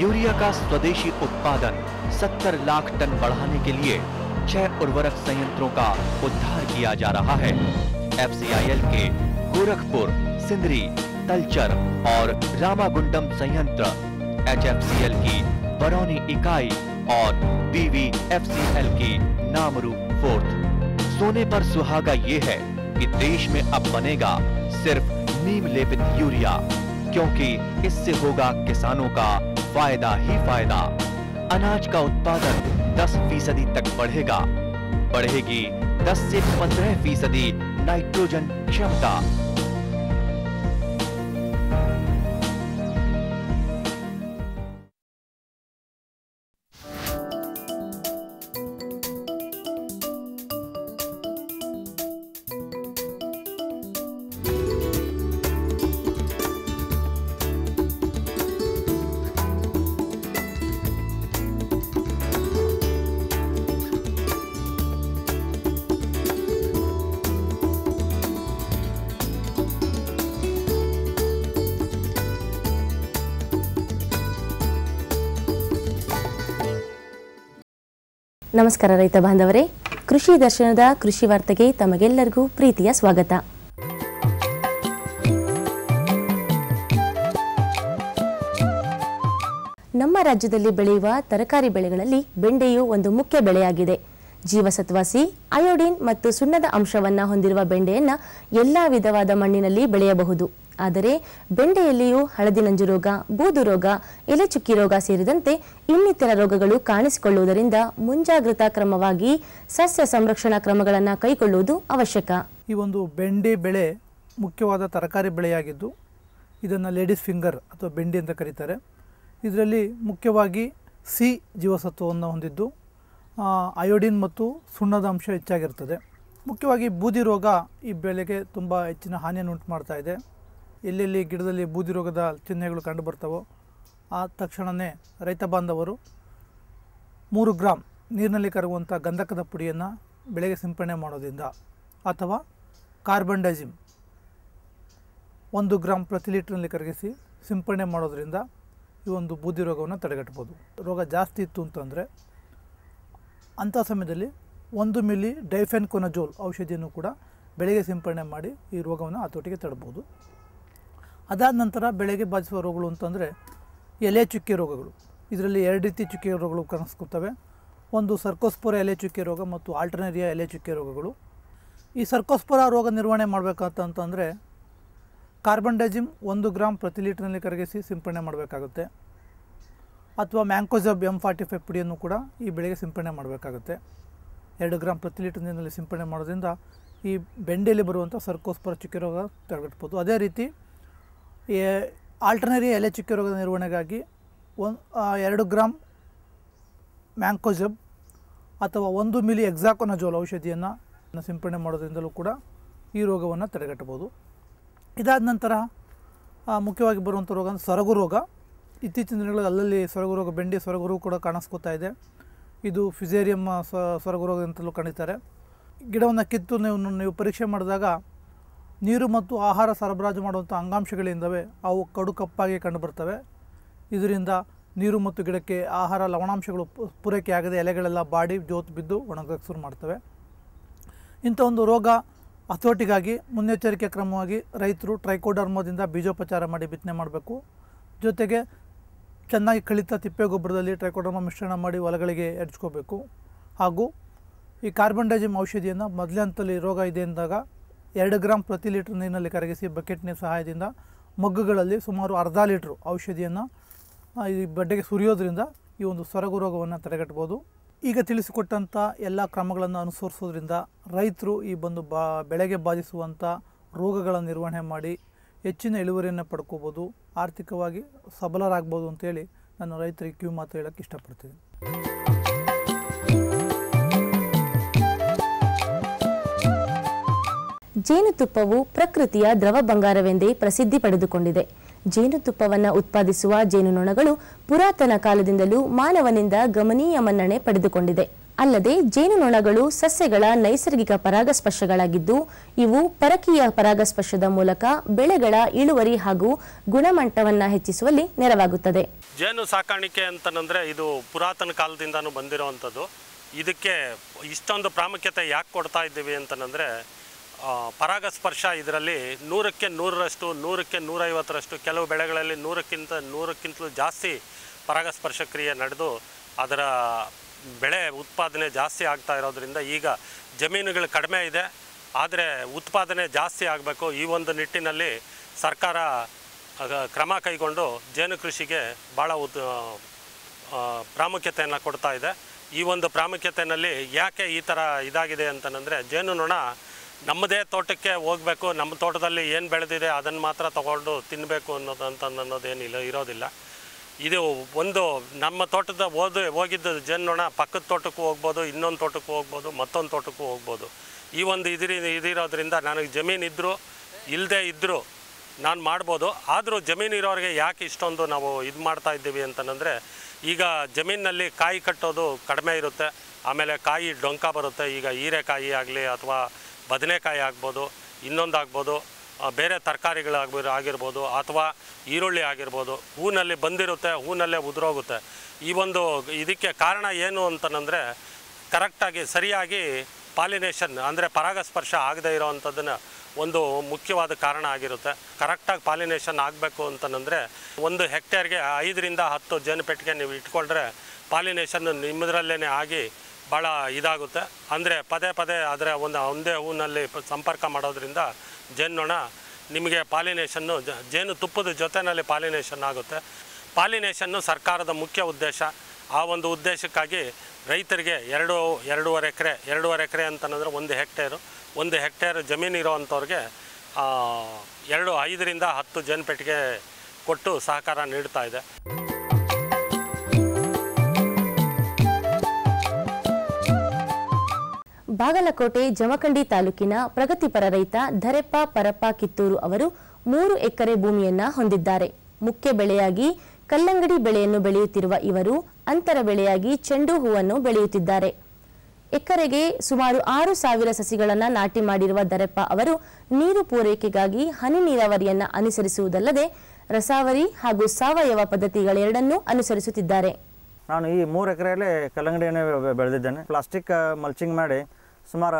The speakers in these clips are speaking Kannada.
यूरिया का स्वदेशी उत्पादन 70 लाख टन बढ़ाने के लिए छह उर्वरक संयंत्रों का उद्धार किया जा रहा है एफसीआईएल के गोरखपुर सिंदरी तलचर और रामागुंडम संयंत्र एचएफसीएल की बरौनी इकाई और बीवीएफसीएल की नामरू फोर्थ सोने पर सुहागा ये है कि देश में अब बनेगा सिर्फ नीम लेपित यूरिया क्योंकि इससे होगा किसानों का फायदा ही फायदा अनाज का उत्पादन 10 फीसदी तक बढ़ेगा बढ़ेगी 10 से 15 फीसदी नाइट्रोजन क्षमता ನಮಸ್ಕಾರ ರೈತ ಬಾಂಧವರೇ ಕೃಷಿ ದರ್ಶನದ ಕೃಷಿ ವಾರ್ತೆಗೆ ತಮಗೆಲ್ಲರಿಗೂ ಪ್ರೀತಿಯ ಸ್ವಾಗತ ನಮ್ಮ ರಾಜ್ಯದಲ್ಲಿ ಬೆಳೆಯುವ ತರಕಾರಿ ಬೆಳೆಗಳಲ್ಲಿ ಬೆಂಡೆಯು ಒಂದು ಮುಖ್ಯ ಬೆಳೆಯಾಗಿದೆ ಜೀವಸತ್ವ ಸಿ ಅಯೋಡಿನ್ ಮತ್ತು ಸುಣ್ಣದ ಅಂಶವನ್ನ ಹೊಂದಿರುವ ಬೆಂಡೆಯನ್ನ ಎಲ್ಲಾ ವಿಧವಾದ ಮಣ್ಣಿನಲ್ಲಿ ಬೆಳೆಯಬಹುದು ಆದರೆ ಬೆಂಡೆಯಲ್ಲಿಯೂ ಹಳದಿ ನಂಜು ರೋಗ ಬೂದು ರೋಗ ಎಲೆಚುಕ್ಕಿ ರೋಗ ಸೇರಿದಂತೆ ಇನ್ನಿತರ ರೋಗಗಳು ಕಾಣಿಸಿಕೊಳ್ಳುವುದರಿಂದ ಮುಂಜಾಗ್ರತಾ ಕ್ರಮವಾಗಿ ಸಸ್ಯ ಸಂರಕ್ಷಣಾ ಕ್ರಮಗಳನ್ನು ಕೈಗೊಳ್ಳುವುದು ಅವಶ್ಯಕ ಈ ಒಂದು ಬೆಂಡೆ ಬೆಳೆ ಮುಖ್ಯವಾದ ತರಕಾರಿ ಬೆಳೆಯಾಗಿದ್ದು ಇದನ್ನು ಲೇಡೀಸ್ ಫಿಂಗರ್ ಅಥವಾ ಬೆಂಡೆ ಅಂತ ಕರೀತಾರೆ ಇದರಲ್ಲಿ ಮುಖ್ಯವಾಗಿ ಸಿ ಜೀವಸತ್ವವನ್ನು ಹೊಂದಿದ್ದು ಆ, ಅಯೋಡಿನ್ ಮತ್ತು ಸುಣ್ಣದ ಅಂಶ ಹೆಚ್ಚಾಗಿರ್ತದೆ ಮುಖ್ಯವಾಗಿ ಬೂದಿ ರೋಗ ಈ ಬೆಳೆಗೆ ತುಂಬ ಹೆಚ್ಚಿನ ಹಾನಿಯನ್ನು ಉಂಟು ಮಾಡ್ತಾ ಇದೆ ಎಲ್ಲೆಲ್ಲಿ ಗಿಡದಲ್ಲಿ ಬೂದಿ ರೋಗದ ಚಿಹ್ನೆಗಳು ಕಂಡುಬರ್ತವೋ ಆ ತಕ್ಷಣವೇ ರೈತ ಬಾಂಧವರು ಮೂರು ಗ್ರಾಮ್ ನೀರಿನಲ್ಲಿ ಕರಗುವಂಥ ಗಂಧಕದ ಪುಡಿಯನ್ನು ಬೆಳೆಗೆ ಸಿಂಪಡಣೆ ಮಾಡೋದ್ರಿಂದ ಅಥವಾ ಕಾರ್ಬನ್ ಡೈಜಿಮ್ ಒಂದು ಗ್ರಾಮ್ ಪ್ರತಿ ಲೀಟ್ರ್ನಲ್ಲಿ ಕರಗಿಸಿ ಸಿಂಪಡಣೆ ಮಾಡೋದ್ರಿಂದ ಈ ಒಂದು ಬೂದಿ ರೋಗವನ್ನು ತಡೆಗಟ್ಬೋದು ರೋಗ ಜಾಸ್ತಿ ಇತ್ತು ಅಂತಂದರೆ ಅಂಥ ಸಮಯದಲ್ಲಿ ಒಂದು ಮಿಲಿ ಡೈಫೆನ್ಕೊನಜೋಲ್ ಔಷಧಿಯನ್ನು ಕೂಡ ಬೆಳೆಗೆ ಸಿಂಪಡಣೆ ಮಾಡಿ ಈ ರೋಗವನ್ನು ಹತೋಟಿಗೆ ತಡಬಹುದು ಅದಾದ ನಂತರ ಬೆಳೆಗೆ ಬಾಧಿಸುವ ರೋಗಗಳು ಅಂತಂದರೆ ಎಲೆ ಚುಕ್ಕೆ ರೋಗಗಳು ಇದರಲ್ಲಿ ಎರಡು ರೀತಿ ಚುಕ್ಕೆ ರೋಗಗಳು ಕಾಣಿಸ್ಕೊತವೆ ಒಂದು ಸರ್ಕೋಸ್ಪೋರ ಎಲೆ ಚುಕ್ಕೆ ರೋಗ ಮತ್ತು ಆಲ್ಟರ್ನೇರಿಯಾ ಎಲೆ ಚುಕ್ಕೆ ರೋಗಗಳು ಈ ಸರ್ಕೋಸ್ಪೋರ ರೋಗ ನಿರ್ವಹಣೆ ಮಾಡಬೇಕಂತಂದರೆ ಕಾರ್ಬನ್ ಡೈಜಿಮ್ ಒಂದು ಗ್ರಾಮ್ ಪ್ರತಿ ಲೀಟ್ರ್ನಲ್ಲಿ ಕರಗಿಸಿ ಸಿಂಪಡಣೆ ಮಾಡಬೇಕಾಗುತ್ತೆ ಅಥವಾ ಮ್ಯಾಂಕೋಜಬ್ ಎಮ್ ಫಾರ್ಟಿ ಫೈವ್ ಪುಡಿಯನ್ನು ಕೂಡ ಈ ಬೆಳೆಗೆ ಸಿಂಪಡಣೆ ಮಾಡಬೇಕಾಗುತ್ತೆ ಎರಡು ಗ್ರಾಮ್ ಪ್ರತಿ ಲೀಟರ್ ನೀರಿನಲ್ಲಿ ಸಿಂಪಡಣೆ ಮಾಡೋದ್ರಿಂದ ಈ ಬೆಂಡೆಯಲ್ಲಿ ಬರುವಂಥ ಸರ್ಕೋಸ್ಪರ ಚುಕ್ಕೆ ರೋಗ ತಡೆಗಟ್ಬೋದು ಅದೇ ರೀತಿ ಆಲ್ಟರ್ನರಿ ಎಲೆ ಚುಕ್ಕೆ ರೋಗದ ನಿರ್ವಹಣೆಗಾಗಿ ಒಂದು ಎರಡು ಗ್ರಾಮ್ ಮ್ಯಾಂಕೋಜಬ್ ಅಥವಾ ಒಂದು ಮಿಲಿ ಎಕ್ಸಾಕೊನಜೋಲ್ ಔಷಧಿಯನ್ನು ಸಿಂಪಡಣೆ ಮಾಡೋದ್ರಿಂದಲೂ ಕೂಡ ಈ ರೋಗವನ್ನು ತಡೆಗಟ್ಟಬೋದು ಇದಾದ ನಂತರ ಆ, ಮುಖ್ಯವಾಗಿ ಬರುವಂಥ ರೋಗ ಅಂದರೆ ಸೊರಗು ರೋಗ ಇತ್ತೀಚಿನ ದಿನಗಳಲ್ಲಿ ಅಲ್ಲಲ್ಲಿ ಸೊರಗು ರೋಗ ಬೆಂಡಿ ಸೊರಗು ರೋಗ ಕೂಡ ಕಾಣಿಸ್ಕೊತಾ ಇದೆ ಇದು ಫಿಸೇರಿಯಮ್ ಸೊರಗು ರೋಗ ಅಂತಲೂ ಕರೀತಾರೆ ಗಿಡವನ್ನು ಕಿತ್ತು ನೀವು ನೀವು ಪರೀಕ್ಷೆ ಮಾಡಿದಾಗ ನೀರು ಮತ್ತು ಆಹಾರ ಸರಬರಾಜು ಮಾಡುವಂಥ ಅಂಗಾಂಶಗಳಿಂದವೆ ಅವು ಕಡು ಕಪ್ಪಾಗಿ ಕಂಡುಬರ್ತವೆ ಇದರಿಂದ ನೀರು ಮತ್ತು ಗಿಡಕ್ಕೆ ಆಹಾರ ಲವಣಾಂಶಗಳು ಪು- ಪೂರೈಕೆ ಆಗದೆ ಎಲೆಗಳೆಲ್ಲ ಬಾಡಿ ಜೋತು ಬಿದ್ದು ಒಣಗಕ್ಕೆ ಶುರು ಮಾಡ್ತವೆ ಇಂಥ ಒಂದು ರೋಗ ಹತೋಟಿಗಾಗಿ ಮುನ್ನೆಚ್ಚರಿಕೆ ಕ್ರಮವಾಗಿ ರೈತರು ಟ್ರೈಕೋಡರ್ಮದಿಂದ ಬೀಜೋಪಚಾರ ಮಾಡಿ ಬಿತ್ತನೆ ಮಾಡಬೇಕು ಜೊತೆಗೆ ಚೆನ್ನಾಗಿ ಕಳಿತ ತಿಪ್ಪೆ ಗೊಬ್ಬರದಲ್ಲಿ ಟ್ರೈಕೋಡರ್ಮ ಮಿಶ್ರಣ ಮಾಡಿ ಹೊಲಗಳಿಗೆ ಎಡ್ಚ್ಕೋಬೇಕು ಹಾಗೂ ಈ ಕಾರ್ಬನ್ ಡೈಜಿಮ್ ಔಷಧಿಯನ್ನು ಮೊದಲೇ ಹಂತದಲ್ಲಿ ರೋಗ ಇದೆ ಎಂದಾಗ ಎರಡು ಗ್ರಾಮ್ ಪ್ರತಿ ಲೀಟ್ರ್ ನೀರಿನಲ್ಲಿ ಕರಗಿಸಿ ಬಕೆಟ್ ನೀರು ಸಹಾಯದಿಂದ ಮಗ್ಗುಗಳಲ್ಲಿ ಸುಮಾರು ಅರ್ಧ ಲೀಟ್ರು ಔಷಧಿಯನ್ನು ಆ, ಈ ಬಡ್ಡೆಗೆ ಸುರಿಯೋದ್ರಿಂದ ಈ ಒಂದು ಸೊರಗು ರೋಗವನ್ನು ತಡೆಗಟ್ಬೋದು ಈಗ ತಿಳಿಸಿಕೊಟ್ಟಂಥ ಎಲ್ಲ ಕ್ರಮಗಳನ್ನು ಅನುಸರಿಸೋದ್ರಿಂದ ರೈತರು ಈ ಒಂದು ಬಾ ಬೆಳೆಗೆ ಬಾಧಿಸುವಂಥ ರೋಗಗಳ ನಿರ್ವಹಣೆ ಮಾಡಿ ಹೆಚ್ಚಿನ ಇಳುವರಿಯನ್ನು ಪಡ್ಕೋಬೋದು ಆರ್ಥಿಕವಾಗಿ ಸಬಲರಾಗ್ಬೋದು ಅಂತೇಳಿ ನಾನು ರೈತರಿಗೆ ಕಿವಿ ಮಾತು ಹೇಳೋಕ್ಕೆ ಇಷ್ಟಪಡ್ತೀನಿ ಜೇನುತುಪ್ಪವು ಪ್ರಕೃತಿಯ ದ್ರವ ಬಂಗಾರವೆಂದೇ ಪ್ರಸಿದ್ಧಿ ಪಡೆದುಕೊಂಡಿದೆ ಜೇನುತುಪ್ಪವನ್ನು ಉತ್ಪಾದಿಸುವ ಜೇನುನೊಣಗಳು ಪುರಾತನ ಕಾಲದಿಂದಲೂ ಮಾನವನಿಂದ ಗಮನೀಯ ಮನ್ನಣೆ ಪಡೆದುಕೊಂಡಿದೆ ಅಲ್ಲದೆ ಜೇನುನೊಣಗಳು ಸಸ್ಯಗಳ ನೈಸರ್ಗಿಕ ಪರಾಗಸ್ಪರ್ಶಗಳಾಗಿದ್ದು ಇವು ಪರಕೀಯ ಪರಾಗಸ್ಪರ್ಶದ ಮೂಲಕ ಬೆಳೆಗಳ ಇಳುವರಿ ಹಾಗೂ ಗುಣಮಟ್ಟವನ್ನು ಹೆಚ್ಚಿಸುವಲ್ಲಿ ನೆರವಾಗುತ್ತದೆ ಜೇನು ಸಾಕಾಣಿಕೆ ಅಂತಂದರೆ ಇದು ಪುರಾತನ ಕಾಲದಿಂದನೂ ಬಂದಿರೋವಂಥದ್ದು ಇದಕ್ಕೆ ಇಷ್ಟೊಂದು ಪ್ರಾಮುಖ್ಯತೆ ಯಾಕೆ ಕೊಡ್ತಾ ಇದ್ದೀವಿ ಅಂತಂದರೆ ಪರಾಗಸ್ಪರ್ಶ ಇದರಲ್ಲಿ ನೂರಕ್ಕೆ ನೂರರಷ್ಟು ನೂರಕ್ಕೆ ನೂರೈವತ್ತರಷ್ಟು ಕೆಲವು ಬೆಳೆಗಳಲ್ಲಿ ನೂರಕ್ಕಿಂತ ನೂರಕ್ಕಿಂತಲೂ ಜಾಸ್ತಿ ಪರಾಗಸ್ಪರ್ಶ ಕ್ರಿಯೆ ನಡೆದು ಅದರ ಬೆಳೆ ಉತ್ಪಾದನೆ ಜಾಸ್ತಿ ಆಗ್ತಾ ಇರೋದ್ರಿಂದ ಈಗ ಜಮೀನುಗಳು ಕಡಿಮೆ ಇದೆ ಆದರೆ ಉತ್ಪಾದನೆ ಜಾಸ್ತಿ ಆಗಬೇಕು ಈ ಒಂದು ನಿಟ್ಟಿನಲ್ಲಿ ಸರ್ಕಾರ ಆಗ ಕ್ರಮ ಕೈಗೊಂಡು ಜೇನು ಕೃಷಿಗೆ ಭಾಳ ಉತ್ ಆ, ಪ್ರಾಮುಖ್ಯತೆಯನ್ನು ಕೊಡ್ತಾ ಇದೆ ಈ ಒಂದು ಪ್ರಾಮುಖ್ಯತೆಯಲ್ಲಿ ಯಾಕೆ ಈ ಥರ ಇದಾಗಿದೆ ಅಂತಂದರೆ ಜೇನುನೊಣ ನಮ್ಮದೇ ತೋಟಕ್ಕೆ ಹೋಗಬೇಕು ನಮ್ಮ ತೋಟದಲ್ಲಿ ಏನು ಬೆಳೆದಿದೆ ಅದನ್ನು ಮಾತ್ರ ತಗೊಂಡು ತಿನ್ನಬೇಕು ಅನ್ನೋದು ಅಂತ ಅನ್ನೋದೇನಿಲ್ಲ ಇರೋದಿಲ್ಲ ಇದು ಒಂದು ನಮ್ಮ ತೋಟದ ಓದು ಹೋಗಿದ್ದ ಜೇನುನೊಣ ಪಕ್ಕದ ತೋಟಕ್ಕೂ ಹೋಗ್ಬೋದು ಇನ್ನೊಂದು ತೋಟಕ್ಕೂ ಹೋಗ್ಬೋದು ಮತ್ತೊಂದು ತೋಟಕ್ಕೂ ಹೋಗ್ಬೋದು ಈ ಒಂದು ಇದಿರಿ ಇದಿರೋದ್ರಿಂದ ನನಗೆ ಜಮೀನು ಇದ್ದರೂ ಇಲ್ಲದೇ ಇದ್ದರೂ ನಾನು ಮಾಡ್ಬೋದು ಆದರೂ ಜಮೀನು ಇರೋರಿಗೆ ಯಾಕೆ ಇಷ್ಟೊಂದು ನಾವು ಇದು ಮಾಡ್ತಾ ಇದ್ದೀವಿ ಅಂತಂದರೆ ಈಗ ಜಮೀನಿನಲ್ಲಿ ಕಾಯಿ ಕಟ್ಟೋದು ಕಡಿಮೆ ಇರುತ್ತೆ ಆಮೇಲೆ ಕಾಯಿ ಡೊಂಕ ಬರುತ್ತೆ ಈಗ ಹೀರೆಕಾಯಿ ಆಗಲಿ ಅಥವಾ ಬದನೆಕಾಯಿ ಆಗ್ಬೋದು ಇನ್ನೊಂದು ಆಗ್ಬೋದು ಆ, ಬೇರೆ ತರಕಾರಿಗಳಾಗ್ಬೋದು ಆಗಿರ್ಬೋದು ಅಥವಾ ಈರುಳ್ಳಿ ಆಗಿರ್ಬೋದು ಹೂನಲ್ಲಿ ಬಂದಿರುತ್ತೆ ಹೂನಲ್ಲೇ ಉದುರೋಗುತ್ತೆ ಈ ಒಂದು ಇದಕ್ಕೆ ಕಾರಣ ಏನು ಅಂತಂದರೆ ಕರೆಕ್ಟಾಗಿ ಸರಿಯಾಗಿ ಪಾಲಿನೇಷನ್ ಅಂದರೆ ಪರಾಗಸ್ಪರ್ಶ ಆಗದೇ ಇರೋವಂಥದ್ದನ್ನು ಒಂದು ಮುಖ್ಯವಾದ ಕಾರಣ ಆಗಿರುತ್ತೆ ಕರೆಕ್ಟಾಗಿ ಪಾಲಿನೇಷನ್ ಆಗಬೇಕು ಅಂತಂದರೆ ಒಂದು ಹೆಕ್ಟೇರ್ಗೆ ಐದರಿಂದ ಹತ್ತು ಜೇನುಪೆಟ್ಟಿಗೆ ನೀವು ಇಟ್ಕೊಂಡ್ರೆ ಪಾಲಿನೇಷನ್ ನಿಮ್ಮದ್ರಲ್ಲೇ ಆಗಿ ಭಾಳ ಇದಾಗುತ್ತೆ ಅಂದರೆ ಪದೇ ಪದೇ ಅದರ ಒಂದು ಒಂದೇ ಹೂನಲ್ಲಿ ಪ- ಸಂಪರ್ಕ ಮಾಡೋದ್ರಿಂದ ಜೇನ್ನೊಣ ನಿಮಗೆ ಪಾಲಿನೇಷನ್ನು ಜ- ಜೇನು ತುಪ್ಪದ ಜೊತೆಯಲ್ಲಿ ಪಾಲಿನೇಷನ್ ಆಗುತ್ತೆ ಪಾಲಿನೇಷನ್ನು ಸರ್ಕಾರದ ಮುಖ್ಯ ಉದ್ದೇಶ ಆ ಒಂದು ಉದ್ದೇಶಕ್ಕಾಗಿ ರೈತರಿಗೆ ಎರಡು ಎರಡೂವರೆ ಎಕರೆ ಎರಡೂವರೆ ಎಕರೆ ಅಂತಂದರೆ ಒಂದು ಹೆಕ್ಟೇರು ಒಂದು ಹೆಕ್ಟೇರ್ ಜಮೀನು ಇರೋವಂಥವ್ರಿಗೆ ಆ, ಎರಡು ಐದರಿಂದ ಹತ್ತು ಜೇನುಪೆಟ್ಟಿಗೆ ಕೊಟ್ಟು ಸಹಕಾರ ನೀಡ್ತಾ ಇದೆ ಬಾಗಲಕೋಟೆ ಜಮಖಂಡಿ ತಾಲೂಕಿನ ಪ್ರಗತಿಪರ ರೈತ ಧರೆಪ್ಪ ಪರಪ್ಪ ಕಿತ್ತೂರು ಅವರು ಮೂರು ಎಕರೆ ಭೂಮಿಯನ್ನ ಹೊಂದಿದ್ದಾರೆ ಮುಖ್ಯ ಬೆಳೆಯಾಗಿ ಕಲ್ಲಂಗಡಿ ಬೆಳೆಯನ್ನು ಬೆಳೆಯುತ್ತಿರುವ ಇವರು ಅಂತರ ಬೆಳೆಯಾಗಿ ಚೆಂಡು ಹೂವನ್ನು ಬೆಳೆಯುತ್ತಿದ್ದಾರೆ ಎಕರೆಗೆ ಸುಮಾರು ಆರು ಸಾವಿರ ಸಸಿಗಳನ್ನು ನಾಟಿ ಮಾಡಿರುವ ದರೆಪ್ಪ ಅವರು ನೀರು ಪೂರೈಕೆಗಾಗಿ ಹನಿ ನೀರಾವರಿಯನ್ನ ಅನುಸರಿಸುವುದಲ್ಲದೆ ರಸಾವರಿ ಹಾಗೂ ಸಾವಯವ ಪದ್ಧತಿಗಳೆರಡನ್ನೂ ಅನುಸರಿಸುತ್ತಿದ್ದಾರೆ ನಾನು ಈ ಮೂರು ಎಕರೆಯಲ್ಲಿ ಕಲ್ಲಂಗಡಿಯನ್ನು ಬೆ- ಬೆಳೆದಿದ್ದೇನೆ ಪ್ಲಾಸ್ಟಿಕ್ ಮಲ್ಚಿಂಗ್ ಮಾಡಿ ಸುಮಾರು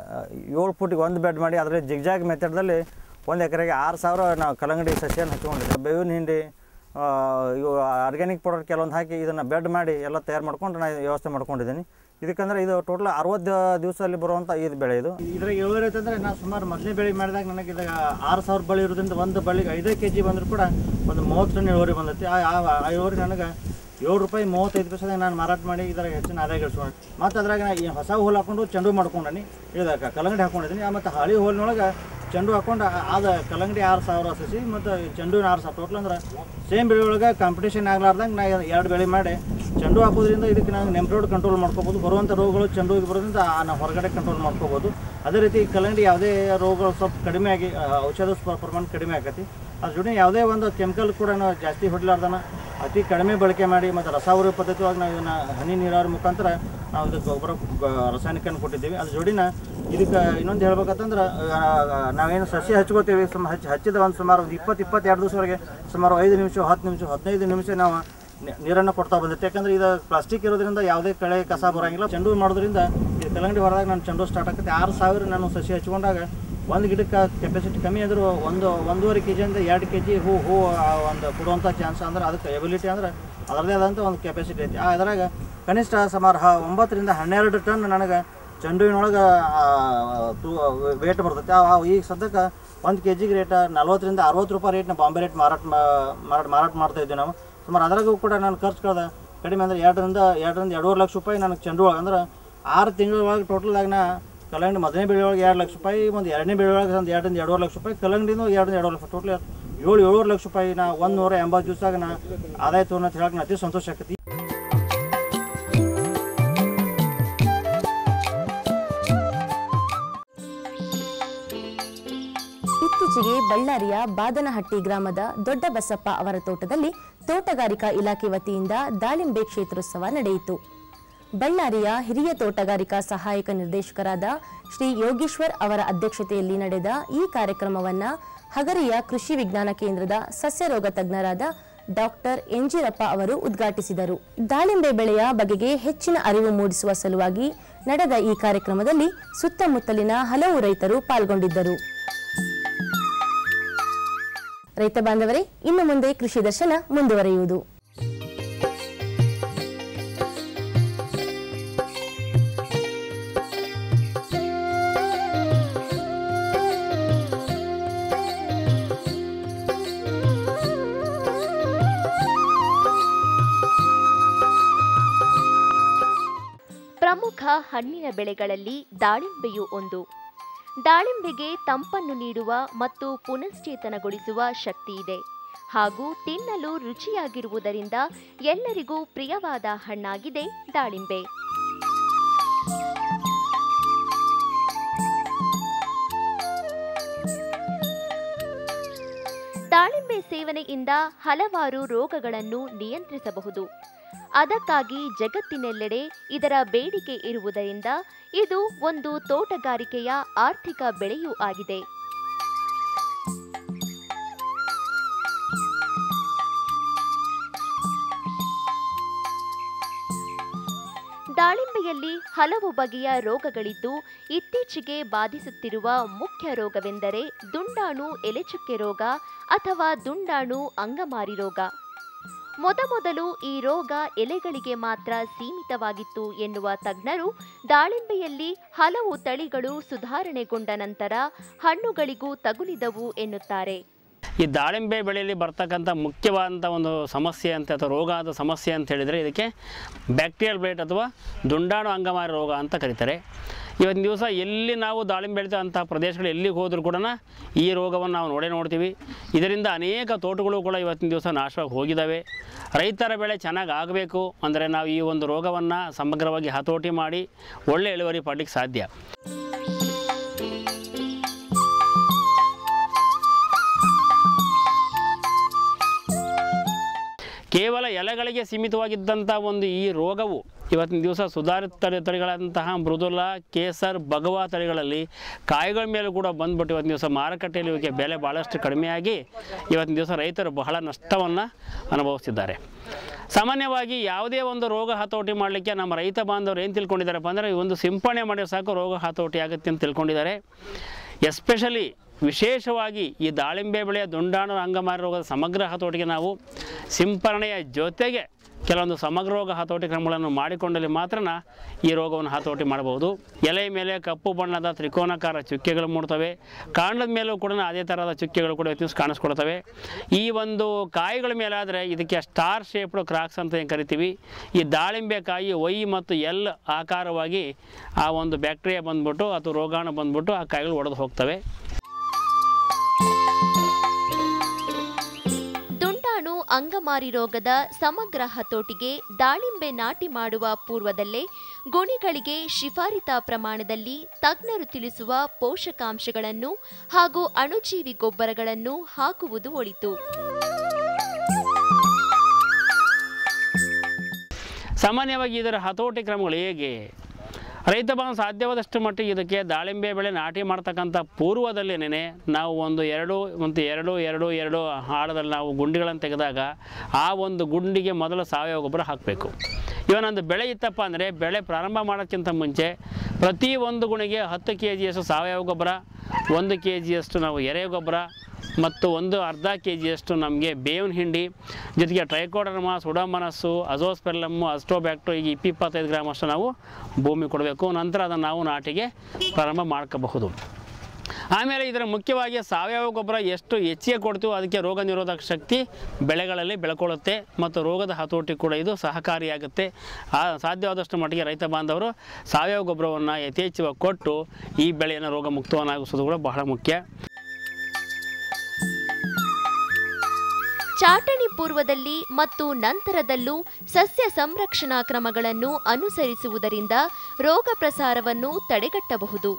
ಏಳು ಫುಟಿಗೆ ಒಂದು ಬೆಡ್ ಮಾಡಿ ಅದರಲ್ಲಿ ಜಿಗ್ಜಾಗ್ ಮೆಥಡ್ದಲ್ಲಿ ಒಂದು ಎಕರೆಗೆ ಆರು ಸಾವಿರ ನಾವು ಕಲ್ಲಂಗಡಿ ಸಸಿಯನ್ನು ಹಚ್ಕೊಂಡಿದ್ದೆ ಬೇವಿನ ಹಿಂಡಿ ಆ, ಇವು ಆರ್ಗ್ಯಾನಿಕ್ ಪೌಡರ್ ಕೆಲವೊಂದು ಹಾಕಿ ಇದನ್ನು ಬೆಡ್ ಮಾಡಿ ಎಲ್ಲ ತಯಾರು ಮಾಡ್ಕೊಂಡು ನಾನು ವ್ಯವಸ್ಥೆ ಮಾಡ್ಕೊಂಡಿದ್ದೀನಿ ಇದಕ್ಕಂದ್ರೆ ಇದು ಟೋಟಲ್ ಅರವತ್ತು ದಿವಸದಲ್ಲಿ ಬರುವಂಥ ಇದು ಬೆಳೆ ಇದು ಇದ್ರಾಗ ಇಳುವರಿ ಐತಂದ್ರೆ ನಾನು ಸುಮಾರು ಮೊದಲನೇ ಬೆಳೆ ಮಾಡಿದಾಗ ನನಗೆ ಇದಾಗ ಆರು ಸಾವಿರ ಬಳ್ಳಿ ಇರೋದ್ರಿಂದ ಒಂದು ಬಳ್ಳಿಗೆ ಐದೇ ಕೆ ಜಿ ಬಂದರೂ ಕೂಡ ಒಂದು ಮೂವತ್ತು ಟನ್ ಇಳುವರಿ ಬಂದೈತಿ ಆ ಆ- ಆ ಇಳುವರಿ ನನಗೆ ಏಳು ರೂಪಾಯಿ ಮೂವತ್ತೈದು ಪೈಸೆದಾಗ ನಾನು ಮಾರಾಟ ಮಾಡಿ ಇದ್ರಾಗ ಹೆಚ್ಚಿನ ಆದಾಯ ಗಳಿಸ್ಕೊಂಡು ಮತ್ತು ಅದ್ರಾಗ ನಾ ಈ ಹೊಸ ಹೂಲ್ ಹಾಕೊಂಡು ಚೆಂಡು ಮಾಡ್ಕೊಂಡನಿ ಇದಾಗ ಕಲ್ಲಂಗಡಿ ಹಾಕೊಂಡಿದ್ದೀನಿ ಮತ್ತು ಹಳಿ ಹೂಲಿನೊಳಗೆ ಚೆಂಡು ಹಾಕೊಂಡು ಆ- ಆದ ಕಲ್ಲಂಗಡಿ ಆರು ಸಾವಿರ ಸಸಿ ಮತ್ತು ಚೆಂಡುವಿನ ಆರು ಸಾವಿರ ಟೋಟಲ್ ಅಂದ್ರೆ ಸೇಮ್ ಬೆಳೆ ಒಳಗೆ ಕಾಂಪಿಟೇಷನ್ ಆಗ್ಲಾರ್ದಂಗೆ ನಾ ಎರಡು ಬೆಳೆ ಮಾಡಿ ಚೆಂಡು ಹಾಕೋದ್ರಿಂದ ಇದಕ್ಕೆ ನಾವು ನೆಂಪ್ರೋಡ್ ಕಂಟ್ರೋಲ್ ಮಾಡ್ಕೋಬೋದು ಬರುವಂಥ ರೋಗಗಳು ಚೆಂಡು ಹೂವಿಗೆ ಬರೋದ್ರಿಂದ ಆ ನಾವು ಹೊರಗಡೆ ಕಂಟ್ರೋಲ್ ಮಾಡ್ಕೋಬೋದು ಅದೇ ರೀತಿ ಕಲ್ಲಂಗಡಿ ಯಾವುದೇ ರೋಗಗಳು ಸ್ವಲ್ಪ ಕಡಿಮೆ ಆಗಿ ಆ, ಔಷಧ ಸ್ವ- ಪ್ರಮಾಣ ಕಡಿಮೆ ಆಕತಿ ಅದ್ರ ಜೊತೆ ಯಾವುದೇ ಒಂದು ಕೆಮಿಕಲ್ ಕೂಡ ನಾವು ಜಾಸ್ತಿ ಹೊಡ್ಲಾರ್ದನ ಅತಿ ಕಡಿಮೆ ಬಳಕೆ ಮಾಡಿ ಮತ್ತು ರಸಾವರಿ ಪದ್ಧತಿ ಒಳಗೆ ನಾವು ಇದನ್ನು ಹನಿ ನೀರಾವರಿ ಮುಖಾಂತರ ನಾವು ಇದಕ್ಕೆ ಗೊಬ್ಬರ ಗ- ರಾಸಾಯನಿಕನ ಕೊಟ್ಟಿದ್ದೀವಿ ಅದ್ರ ಜೋಡಿನ ಇದಕ್ಕೆ ಇನ್ನೊಂದು ಹೇಳ್ಬೇಕಂತಂದ್ರೆ ಆ, ನಾವೇನು ಸಸಿ ಹಚ್ಕೋತೀವಿ ಸುಮ ಹಚ್ಚಿ ಹಚ್ಚಿದ ಒಂದು ಸುಮಾರು ಒಂದು ಇಪ್ಪತ್ತು ಇಪ್ಪತ್ತೆರಡು ದಿವಸವರೆಗೆ ಸುಮಾರು ಐದು ನಿಮಿಷ ಹತ್ತು ನಿಮಿಷ ಹದಿನೈದು ನಿಮಿಷ ನಾವು ನಿ- ನೀರನ್ನು ಕೊಡ್ತಾ ಬಂದಿತ್ತು ಯಾಕಂದ್ರೆ ಇದು ಪ್ಲಾಸ್ಟಿಕ್ ಇರೋದ್ರಿಂದ ಯಾವುದೇ ಕಳೆ ಕಸ ಬರೋಂಗಿಲ್ಲ ಚೆಂಡು ಮಾಡೋದ್ರಿಂದ ಇದು ಕಲ್ಲಂಗಡಿ ಹೊರದಾಗ ನಾನು ಚೆಂಡು ಸ್ಟಾರ್ಟ್ ಆಗುತ್ತೆ ಆರು ಸಾವಿರ ನಾನು ಸಸಿ ಹಚ್ಕೊಂಡಾಗ ಒಂದು ಗಿಡಕ್ಕೆ ಕೆಪಾಸಿಟಿ ಕಮ್ಮಿ ಆದರೂ ಒಂದು ಒಂದೂವರೆ ಕೆ ಜಿಯಿಂದ ಎರಡು ಕೆ ಜಿ ಹೂ ಹೂ ಆ ಒಂದು ಕೊಡುವಂಥ ಚಾನ್ಸ್ ಅಂದ್ರೆ ಅದಕ್ಕೆ ಎಬಿಲಿಟಿ ಅಂದ್ರೆ ಅದರದೇ ಆದಂಥ ಒಂದು ಕೆಪಾಸಿಟಿ ಐತಿ ಆ ಅದ್ರಾಗ ಕನಿಷ್ಠ ಸುಮಾರು ಹ ಒಂಬತ್ತರಿಂದ ಹನ್ನೆರಡು ಟನ್ ನನಗೆ ಚೆಂಡುವಿನೊಳಗೆ ವೇಟ್ ಬರ್ತೈತೆ ಆ- ಆ ಈಗ ಸದ್ಯಕ್ಕೆ ಒಂದು ಕೆ ಜಿಗೆ ರೇಟ್ ನಲ್ವತ್ತರಿಂದ ಅರವತ್ತು ರೂಪಾಯಿ ರೇಟ್ನ ಬಾಂಬೆ ರೇಟ್ ಮಾರಾಟ ಮಾ- ಮಾರಾಟ ಮಾರಾಟ ಮಾಡ್ತಾ ಇದ್ದೀವಿ ನಾವು ಸುಮಾರು ಅದ್ರಾಗೂ ಕೂಡ ನಾನು ಖರ್ಚು ಕಳೆದ ಕಡಿಮೆ ಅಂದ್ರೆ ಎರಡರಿಂದ ಎರಡರಿಂದ ಎರಡೂವರೆ ಲಕ್ಷ ರೂಪಾಯಿ ನನಗೆ ಚೆಂಡು ಒಳಗೆ ಅಂದ್ರೆ ಆರು ತಿಂಗಳ ಒಳಗೆ ಟೋಟಲ್ದಾಗ ನಾ ಕಲ್ಲಂಗಡಿ ಮೊದಲನೇ ಬೆಳೆ ಒಳಗೆ ಎರಡು ಲಕ್ಷ ರೂಪಾಯಿ ಒಂದು ಎರಡನೇ ಬೆಳೆ ಒಳಗೆ ಒಂದು ಎರಡರಿಂದ ಎರಡೂವರೆ ಲಕ್ಷ ರೂಪಾಯಿ ಕಲ್ಲಂಗಡಿನೂ ಎರಡರಿಂದ ಎರಡೂವರೆ ಲಕ್ಷ ಟೋಟಲ್ ಏಳು ಏಳುವರೆ ಲಕ್ಷ ರೂಪಾಯಿ ನಾ ಒಂದು ನೂರ ಎಂಬತ್ತು ದಿವಸದಾಗ ನಾ ಆದಾಯ ತೊಗೊಂಡು ಅಂತ ಹೇಳಕ್ಕೆ ನಾ ಅತಿ ಸಂತೋಷ ಆಕತಿ ಇತ್ತೀಚೆಗೆ ಬಳ್ಳಾರಿಯ ಬಾದನಹಟ್ಟಿ ಗ್ರಾಮದ ದೊಡ್ಡ ಬಸಪ್ಪ ಅವರ ತೋಟದಲ್ಲಿ ತೋಟಗಾರಿಕಾ ಇಲಾಖೆ ವತಿಯಿಂದ ದಾಳಿಂಬೆ ಕ್ಷೇತ್ರೋತ್ಸವ ನಡೆಯಿತು ಬಳ್ಳಾರಿಯ ಹಿರಿಯ ತೋಟಗಾರಿಕಾ ಸಹಾಯಕ ನಿರ್ದೇಶಕರಾದ ಶ್ರೀ ಯೋಗೀಶ್ವರ್ ಅವರ ಅಧ್ಯಕ್ಷತೆಯಲ್ಲಿ ನಡೆದ ಈ ಕಾರ್ಯಕ್ರಮವನ್ನ ಹಗರಿಯ ಕೃಷಿ ವಿಜ್ಞಾನ ಕೇಂದ್ರದ ಸಸ್ಯರೋಗ ತಜ್ಞರಾದ ಡಾಕ್ಟರ್ ಎಂಜಿರಪ್ಪ ಅವರು ಉದ್ಘಾಟಿಸಿದರು ದಾಳಿಂಬೆ ಬೆಳೆಯ ಬಗೆಗೆ ಹೆಚ್ಚಿನ ಅರಿವು ಮೂಡಿಸುವ ಸಲುವಾಗಿ ನಡೆದ ಈ ಕಾರ್ಯಕ್ರಮದಲ್ಲಿ ಸುತ್ತಮುತ್ತಲಿನ ಹಲವು ರೈತರು ಪಾಲ್ಗೊಂಡಿದ್ದರು ರೈತ ಬಾಂಧವರೇ ಇನ್ನು ಮುಂದೆ ಕೃಷಿ ದರ್ಶನ ಮುಂದುವರಿಯುವುದು ಪ್ರಮುಖ ಹಣ್ಣಿನ ಬೆಳೆಗಳಲ್ಲಿ ದಾಳಿಂಬೆಯು ಒಂದು ದಾಳಿಂಬೆಗೆ ತಂಪನ್ನು ನೀಡುವ ಮತ್ತು ಪುನಶ್ಚೇತನಗೊಳಿಸುವ ಶಕ್ತಿ ಇದೆ ಹಾಗೂ ತಿನ್ನಲು ರುಚಿಯಾಗಿರುವುದರಿಂದ ಎಲ್ಲರಿಗೂ ಪ್ರಿಯವಾದ ಹಣ್ಣಾಗಿದೆ ದಾಳಿಂಬೆ ದಾಳಿಂಬೆ ಸೇವನೆಯಿಂದ ಹಲವಾರು ರೋಗಗಳನ್ನು ನಿಯಂತ್ರಿಸಬಹುದು ಅದಕ್ಕಾಗಿ ಜಗತ್ತಿನೆಲ್ಲೆಡೆ ಇದರ ಬೇಡಿಕೆ ಇರುವುದರಿಂದ ಇದು ಒಂದು ತೋಟಗಾರಿಕೆಯ ಆರ್ಥಿಕ ಬೆಳೆಯೂ ಆಗಿದೆ ದಾಳಿಂಬೆಯಲ್ಲಿ ಹಲವು ಬಗೆಯ ರೋಗಗಳಿದ್ದು ಇತ್ತೀಚೆಗೆ ಬಾಧಿಸುತ್ತಿರುವ ಮುಖ್ಯ ರೋಗವೆಂದರೆ ದುಂಡಾಣು ಎಲೆಚುಕ್ಕೆ ರೋಗ ಅಥವಾ ದುಂಡಾಣು ಅಂಗಮಾರಿ ರೋಗ ಮೊದಮೊದಲು ಈ ರೋಗ ಎಲೆಗಳಿಗೆ ಮಾತ್ರ ಸೀಮಿತವಾಗಿತ್ತು ಎನ್ನುವ ತಜ್ಞರು ದಾಳಿಂಬೆಯಲ್ಲಿ ಹಲವು ತಳಿಗಳು ಸುಧಾರಣೆಗೊಂಡ ನಂತರ ಹಣ್ಣುಗಳಿಗೂ ತಗುಲಿದವು ಎನ್ನುತ್ತಾರೆ ಈ ದಾಳಿಂಬೆ ಬೆಳೆಯಲ್ಲಿ ಬರ್ತಕ್ಕಂಥ ಮುಖ್ಯವಾದಂಥ ಒಂದು ಸಮಸ್ಯೆ ಅಂತ ಅಥವಾ ರೋಗ ಆದ ಸಮಸ್ಯೆ ಅಂತ ಹೇಳಿದರೆ ಇದಕ್ಕೆ ಬ್ಯಾಕ್ಟೀರಿಯಲ್ ಬ್ಲೈಟ್ ಅಥವಾ ದುಂಡಾಣು ಅಂಗಮಾರಿ ರೋಗ ಅಂತ ಕರೀತಾರೆ ಇವತ್ತಿನ ದಿವಸ ಎಲ್ಲಿ ನಾವು ದಾಳಿಂಬೆ ಬೆಳೀತಂಥ ಪ್ರದೇಶಗಳು ಎಲ್ಲಿಗೆ ಹೋದರೂ ಕೂಡ ಈ ರೋಗವನ್ನು ನಾವು ನೋಡೇ ನೋಡ್ತೀವಿ ಇದರಿಂದ ಅನೇಕ ತೋಟಗಳು ಕೂಡ ಇವತ್ತಿನ ದಿವಸ ನಾಶವಾಗಿ ಹೋಗಿದ್ದಾವೆ ರೈತರ ಬೆಳೆ ಚೆನ್ನಾಗಿ ಆಗಬೇಕು ಅಂದರೆ ನಾವು ಈ ಒಂದು ರೋಗವನ್ನು ಸಮಗ್ರವಾಗಿ ಹತೋಟಿ ಮಾಡಿ ಒಳ್ಳೆ ಇಳುವರಿ ಪಡಲಿಕ್ಕೆ ಸಾಧ್ಯ ಕೇವಲ ಎಲೆಗಳಿಗೆ ಸೀಮಿತವಾಗಿದ್ದಂಥ ಒಂದು ಈ ರೋಗವು ಇವತ್ತಿನ ದಿವಸ ಸುಧಾರಿತ ತಳಿ ತಳಿಗಳಂತಹ ಮೃದುಲ ಕೇಸರ್ ಭಗವಾ ತಳಿಗಳಲ್ಲಿ ಕಾಯಿಗಳ ಮೇಲೂ ಕೂಡ ಬಂದ್ಬಿಟ್ಟು ಇವತ್ತಿನ ದಿವಸ ಮಾರುಕಟ್ಟೆಯಲ್ಲಿ ಇವಕ್ಕೆ ಬೆಲೆ ಭಾಳಷ್ಟು ಕಡಿಮೆಯಾಗಿ ಇವತ್ತಿನ ದಿವಸ ರೈತರು ಬಹಳ ನಷ್ಟವನ್ನು ಅನುಭವಿಸ್ತಿದ್ದಾರೆ ಸಾಮಾನ್ಯವಾಗಿ ಯಾವುದೇ ಒಂದು ರೋಗ ಹತೋಟಿ ಮಾಡಲಿಕ್ಕೆ ನಮ್ಮ ರೈತ ಬಾಂಧವರು ಏನು ತಿಳ್ಕೊಂಡಿದ್ದಾರಪ್ಪ ಅಂದರೆ ಈ ಒಂದು ಸಿಂಪಡಣೆ ಮಾಡಿದ್ರೆ ಸಾಕು ರೋಗ ಹತೋಟಿ ಆಗುತ್ತೆ ಅಂತ ತಿಳ್ಕೊಂಡಿದ್ದಾರೆ ಎಸ್ಪೆಷಲಿ ವಿಶೇಷವಾಗಿ ಈ ದಾಳಿಂಬೆ ಬೆಳೆಯ ದುಂಡಾಣು ಅಂಗಮಾರಿ ರೋಗದ ಸಮಗ್ರ ಹತೋಟಿಗೆ ನಾವು ಸಿಂಪರಣೆಯ ಜೊತೆಗೆ ಕೆಲವೊಂದು ಸಮಗ್ರ ರೋಗ ಹತೋಟಿ ಕ್ರಮಗಳನ್ನು ಮಾಡಿಕೊಂಡಲ್ಲಿ ಮಾತ್ರ ಈ ರೋಗವನ್ನು ಹತೋಟಿ ಮಾಡಬಹುದು ಎಲೆ ಮೇಲೆ ಕಪ್ಪು ಬಣ್ಣದ ತ್ರಿಕೋನಾಕಾರ ಚುಕ್ಕೆಗಳು ಮೂಡ್ತವೆ ಕಾಂಡದ ಮೇಲೂ ಕೂಡ ಅದೇ ಥರದ ಚುಕ್ಕೆಗಳು ಕೂಡ ಇವತ್ತಿನ ದಿವಸ ಕಾಣಿಸ್ಕೊಳ್ತವೆ ಈ ಒಂದು ಕಾಯಿಗಳ ಮೇಲಾದರೆ ಇದಕ್ಕೆ ಸ್ಟಾರ್ ಶೇಪ್ಡ್ ಕ್ರಾಕ್ಸ್ ಅಂತ ಏನು ಕರಿತೀವಿ ಈ ದಾಳಿಂಬೆ ಕಾಯಿ ವೈ ಮತ್ತು ಎಲ್ ಆಕಾರವಾಗಿ ಆ ಒಂದು ಬ್ಯಾಕ್ಟೀರಿಯಾ ಬಂದ್ಬಿಟ್ಟು ಅಥವಾ ರೋಗಾಣು ಬಂದ್ಬಿಟ್ಟು ಆ ಕಾಯಿಗಳು ಒಡೆದು ಹೋಗ್ತವೆ ದುಂಡಾಣು ಅಂಗಮಾರಿ ರೋಗದ ಸಮಗ್ರ ಹತೋಟಿಗೆ ದಾಳಿಂಬೆ ನಾಟಿ ಮಾಡುವ ಪೂರ್ವದಲ್ಲೇ ಗುಣಿಗಳಿಗೆ ಶಿಫಾರಿತ ಪ್ರಮಾಣದಲ್ಲಿ ತಜ್ಞರು ತಿಳಿಸುವ ಪೋಷಕಾಂಶಗಳನ್ನು ಹಾಗೂ ಅಣುಜೀವಿ ಗೊಬ್ಬರಗಳನ್ನು ಹಾಕುವುದು ಒಳಿತು ಸಾಮಾನ್ಯವಾಗಿ ಇದರ ಹತೋಟಿ ಕ್ರಮಗಳು ಹೇಗೆ ರೈತ ಬಾಂಧವ ಸಾಧ್ಯವಾದಷ್ಟು ಮಟ್ಟಿಗೆ ಇದಕ್ಕೆ ದಾಳಿಂಬೆ ಬೆಳೆ ನಾಟಿ ಮಾಡ್ತಕ್ಕಂಥ ಪೂರ್ವದಲ್ಲೇನೆ ನಾವು ಒಂದು ಎರಡು ಮತ್ತು ಎರಡು ಎರಡು ಎರಡು ಆಳದಲ್ಲಿ ನಾವು ಗುಂಡಿಗಳನ್ನು ತೆಗೆದಾಗ ಆ ಒಂದು ಗುಂಡಿಗೆ ಮೊದಲು ಸಾವಯವ ಗೊಬ್ಬರ ಹಾಕಬೇಕು ಇವನೊಂದು ಬೆಳೆ ಇತ್ತಪ್ಪ ಅಂದರೆ ಬೆಳೆ ಪ್ರಾರಂಭ ಮಾಡೋಕ್ಕಿಂತ ಮುಂಚೆ ಪ್ರತಿ ಒಂದು ಗುಣಿಗೆ ಹತ್ತು ಕೆ ಜಿಯಷ್ಟು ಸಾವಯವ ಗೊಬ್ಬರ ಒಂದು ಕೆ ಜಿಯಷ್ಟು ನಾವು ಎರೆ ಗೊಬ್ಬರ ಮತ್ತು ಒಂದು ಅರ್ಧ ಕೆ ಜಿಯಷ್ಟು ನಮಗೆ ಬೇವಿನ ಹಿಂಡಿ ಜೊತೆಗೆ ಟ್ರೈಕೋಡರ್ಮ ಸುಡಮನಸ್ಸು ಅಜೋಸ್ಪೆರ್ಲಮ್ಮು ಅಸ್ಟೋಬ್ಯಾಕ್ಟು ಈಗ ಇಪ್ಪ ಇಪ್ಪತ್ತೈದು ಗ್ರಾಮ್ ಅಷ್ಟು ನಾವು ಭೂಮಿ ಕೊಡಬೇಕು ನಂತರ ಅದನ್ನು ನಾವು ನಾಟಿಗೆ ಪ್ರಾರಂಭ ಮಾಡ್ಕೋಬಹುದು ಆಮೇಲೆ ಇದರ ಮುಖ್ಯವಾಗಿ ಸಾವಯವ ಗೊಬ್ಬರ ಎಷ್ಟು ಹೆಚ್ಚಿಗೆ ಕೊಡ್ತೀವೋ ಅದಕ್ಕೆ ರೋಗ ನಿರೋಧಕ ಶಕ್ತಿ ಬೆಳೆಗಳಲ್ಲಿ ಬೆಳ್ಕೊಳ್ಳುತ್ತೆ ಮತ್ತು ರೋಗದ ಹತೋಟಿ ಕೂಡ ಇದು ಸಹಕಾರಿಯಾಗುತ್ತೆ ಆ ಸಾಧ್ಯವಾದಷ್ಟು ಮಟ್ಟಿಗೆ ರೈತ ಬಾಂಧವರು ಸಾವಯವ ಗೊಬ್ಬರವನ್ನು ಯಥೇಚ್ಛವಾಗಿ ಕೊಟ್ಟು ಈ ಬೆಳೆಯನ್ನು ರೋಗ ಮುಕ್ತವನ್ನಾಗಿಸೋದು ಕೂಡ ಬಹಳ ಮುಖ್ಯ ಚಾಟಣಿ ಪೂರ್ವದಲ್ಲಿ ಮತ್ತು ನಂತರದಲ್ಲೂ ಸಸ್ಯ ಸಂರಕ್ಷಣಾ ಕ್ರಮಗಳನ್ನು ಅನುಸರಿಸುವುದರಿಂದ ರೋಗ ಪ್ರಸಾರವನ್ನು ತಡೆಗಟ್ಟಬಹುದು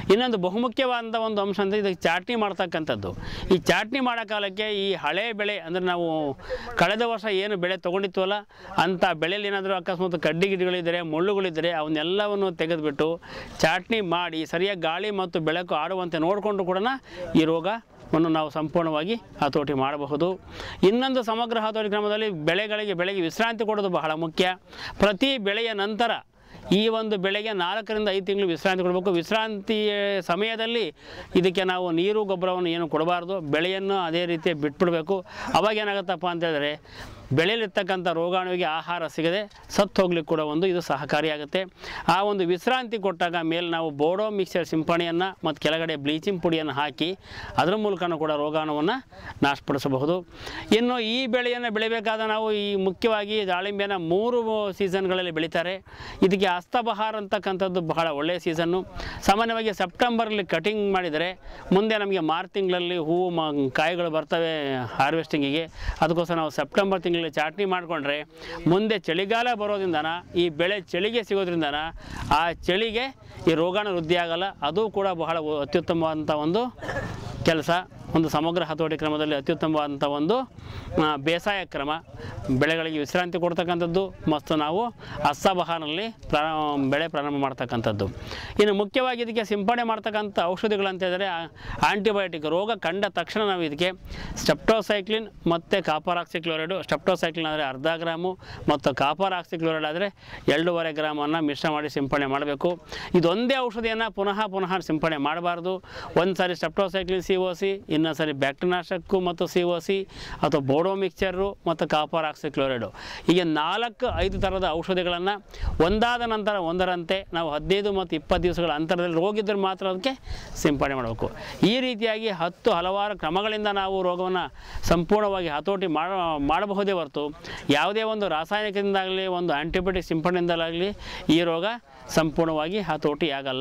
ಇನ್ನೊಂದು ಬಹುಮುಖ್ಯವಾದಂಥ ಒಂದು ಅಂಶ ಅಂದರೆ ಇದಕ್ಕೆ ಚಾಟ್ನಿ ಮಾಡ್ತಕ್ಕಂಥದ್ದು ಈ ಚಾಟ್ನಿ ಮಾಡೋ ಕಾಲಕ್ಕೆ ಈ ಹಳೆ ಬೆಳೆ ಅಂದರೆ ನಾವು ಕಳೆದ ವರ್ಷ ಏನು ಬೆಳೆ ತೊಗೊಂಡಿತ್ವಲ್ಲ ಅಂಥ ಬೆಳೆಯಲ್ಲಿ ಏನಾದರೂ ಅಕಸ್ಮಾತ್ ಕಡ್ಡಿ ಗಿಡಗಳಿದ್ದರೆ ಮುಳ್ಳುಗಳಿದ್ದರೆ ಅವನ್ನೆಲ್ಲವನ್ನು ತೆಗೆದುಬಿಟ್ಟು ಚಾಟ್ನಿ ಮಾಡಿ ಸರಿಯಾಗಿ ಗಾಳಿ ಮತ್ತು ಬೆಳಕು ಆಡುವಂತೆ ನೋಡಿಕೊಂಡು ಕೂಡ ಈ ರೋಗವನ್ನು ನಾವು ಸಂಪೂರ್ಣವಾಗಿ ಹತೋಟಿ ಮಾಡಬಹುದು ಇನ್ನೊಂದು ಸಮಗ್ರ ಹತೋಟಿ ಕ್ರಮದಲ್ಲಿ ಬೆಳೆಗಳಿಗೆ ಬೆಳೆಗೆ ವಿಶ್ರಾಂತಿ ಕೊಡೋದು ಬಹಳ ಮುಖ್ಯ ಪ್ರತಿ ಬೆಳೆಯ ನಂತರ ಈ ಒಂದು ಬೆಳೆಗೆ ನಾಲ್ಕರಿಂದ ಐದು ತಿಂಗಳು ವಿಶ್ರಾಂತಿ ಕೊಡಬೇಕು ವಿಶ್ರಾಂತಿ ಸಮಯದಲ್ಲಿ ಇದಕ್ಕೆ ನಾವು ನೀರು ಗೊಬ್ಬರವನ್ನು ಏನು ಕೊಡಬಾರ್ದು ಬೆಳೆಯನ್ನು ಅದೇ ರೀತಿ ಬಿಟ್ಬಿಡಬೇಕು ಅವಾಗ ಏನಾಗುತ್ತಪ್ಪ ಅಂತ ಹೇಳಿದ್ರೆ ಬೆಳೆಯಲಿರ್ತಕ್ಕಂಥ ರೋಗಾಣುವಿಗೆ ಆಹಾರ ಸಿಗದೆ ಸತ್ತು ಹೋಗ್ಲಿಕ್ಕೆ ಕೂಡ ಒಂದು ಇದು ಸಹಕಾರಿಯಾಗುತ್ತೆ ಆ ಒಂದು ವಿಶ್ರಾಂತಿ ಕೊಟ್ಟಾಗ ಮೇಲೆ ನಾವು ಬೋಡೋ ಮಿಕ್ಸರ್ ಸಿಂಪರಣೆಯನ್ನು ಮತ್ತು ಕೆಳಗಡೆ ಬ್ಲೀಚಿಂಗ್ ಪುಡಿಯನ್ನು ಹಾಕಿ ಅದರ ಮೂಲಕನೂ ಕೂಡ ರೋಗಾಣುವನ್ನು ನಾಶಪಡಿಸಬಹುದು ಇನ್ನು ಈ ಬೆಳೆಯನ್ನು ಬೆಳಿಬೇಕಾದ ನಾವು ಈ ಮುಖ್ಯವಾಗಿ ದಾಳಿಂಬೆನ ಮೂರು ಸೀಸನ್ಗಳಲ್ಲಿ ಬೆಳೀತಾರೆ ಇದಕ್ಕೆ ಹಸ್ತಬಹಾರ ಅಂತಕ್ಕಂಥದ್ದು ಬಹಳ ಒಳ್ಳೆಯ ಸೀಸನ್ನು ಸಾಮಾನ್ಯವಾಗಿ ಸೆಪ್ಟೆಂಬರಲ್ಲಿ ಕಟಿಂಗ್ ಮಾಡಿದರೆ ಮುಂದೆ ನಮಗೆ ಮಾರ್ಚ್ ತಿಂಗಳಲ್ಲಿ ಹೂವು ಮ ಕಾಯಿಗಳು ಬರ್ತವೆ ಹಾರ್ವೆಸ್ಟಿಂಗಿಗೆ ಅದಕ್ಕೋಸ್ಕರ ನಾವು ಸೆಪ್ಟೆಂಬರ್ ತಿಂಗಳಲ್ಲಿ ಚಾಟ್ನಿ ಮಾಡಿಕೊಂಡ್ರೆ ಮುಂದೆ ಚಳಿಗಾಲ ಬರೋದ್ರಿಂದನ ಈ ಬೆಳೆ ಚಳಿಗೆ ಸಿಗೋದ್ರಿಂದನ ಆ ಚಳಿಗೆ ಈ ರೋಗಾಣು ವೃದ್ಧಿ ಆಗಲ್ಲ ಅದು ಕೂಡ ಬಹಳ ಅತ್ಯುತ್ತಮವಾದಂಥ ಒಂದು ಕೆಲಸ ಒಂದು ಸಮಗ್ರ ಹತೋಟಿ ಕ್ರಮದಲ್ಲಿ ಅತ್ಯುತ್ತಮವಾದಂಥ ಒಂದು ಆ, ಬೇಸಾಯ ಕ್ರಮ ಬೆಳೆಗಳಿಗೆ ವಿಶ್ರಾಂತಿ ಕೊಡ್ತಕ್ಕಂಥದ್ದು ಮತ್ತು ನಾವು ಅಸ್ಸಬಹಾನಲ್ಲಿ ಪ್ರಾ ಬೆಳೆ ಪ್ರಾರಂಭ ಮಾಡ್ತಕ್ಕಂಥದ್ದು ಇನ್ನು ಮುಖ್ಯವಾಗಿ ಇದಕ್ಕೆ ಸಿಂಪಡಣೆ ಮಾಡ್ತಕ್ಕಂಥ ಔಷಧಿಗಳಂತ ಹೇಳಿದರೆ ಆಂಟಿಬಯೋಟಿಕ್ ರೋಗ ಕಂಡ ತಕ್ಷಣ ನಾವು ಇದಕ್ಕೆ ಸ್ಟೆಪ್ಟೋಸೈಕ್ಲಿನ್ ಮತ್ತು ಕಾಪರ್ ಆಕ್ಸಿಕ್ಲೋರೈಡು ಸ್ಟೆಪ್ಟೋಸೈಕ್ಲಿನ್ ಆದರೆ ಅರ್ಧ ಗ್ರಾಮು ಮತ್ತು ಕಾಪರ್ ಆಕ್ಸಿಕ್ಲೋರೈಡ್ ಆದರೆ ಎರಡೂವರೆ ಗ್ರಾಮನ್ನು ಮಿಶ್ರ ಮಾಡಿ ಸಿಂಪಡಣೆ ಮಾಡಬೇಕು ಇದೊಂದೇ ಔಷಧಿಯನ್ನು ಪುನಃ ಪುನಃ ಸಿಂಪಡಣೆ ಮಾಡಬಾರ್ದು ಒಂದು ಸಾರಿ ಸ್ಟೆಪ್ಟೋಸೈಕ್ಲಿನ್ ಸಿ ಒ ಸಿ ಇನ್ನೊಂದು ಸಾರಿ ಬ್ಯಾಕ್ಟೀನಾಶಕ್ಕು ಮತ್ತು ಸಿ ಒ ಸಿ ಅಥವಾ ಬೋಡೋ ಮಿಕ್ಸರು ಮತ್ತು ಕಾಪರ್ ಆಕ್ಸಿಕ್ಲೋರೈಡು ಹೀಗೆ ನಾಲ್ಕು ಐದು ಥರದ ಔಷಧಿಗಳನ್ನು ಒಂದಾದ ನಂತರ ಒಂದರಂತೆ ನಾವು ಹದಿನೈದು ಮತ್ತು ಇಪ್ಪತ್ತು ದಿವಸಗಳ ಅಂತರದಲ್ಲಿ ರೋಗಿದ್ದರೆ ಮಾತ್ರ ಅದಕ್ಕೆ ಸಿಂಪಡಣೆ ಮಾಡಬೇಕು ಈ ರೀತಿಯಾಗಿ ಹತ್ತು ಹಲವಾರು ಕ್ರಮಗಳಿಂದ ನಾವು ರೋಗವನ್ನು ಸಂಪೂರ್ಣವಾಗಿ ಹತೋಟಿ ಮಾಡ ಮಾಡಬಹುದೇ ಹೊರತು ಯಾವುದೇ ಒಂದು ರಾಸಾಯನಿಕದಿಂದಾಗಲಿ ಒಂದು ಆ್ಯಂಟಿಬಯೋಟಿಕ್ ಸಿಂಪಡಣೆಯಿಂದಲಾಗಲಿ ಈ ರೋಗ ಸಂಪೂರ್ಣವಾಗಿ ಹತೋಟಿ ಆಗಲ್ಲ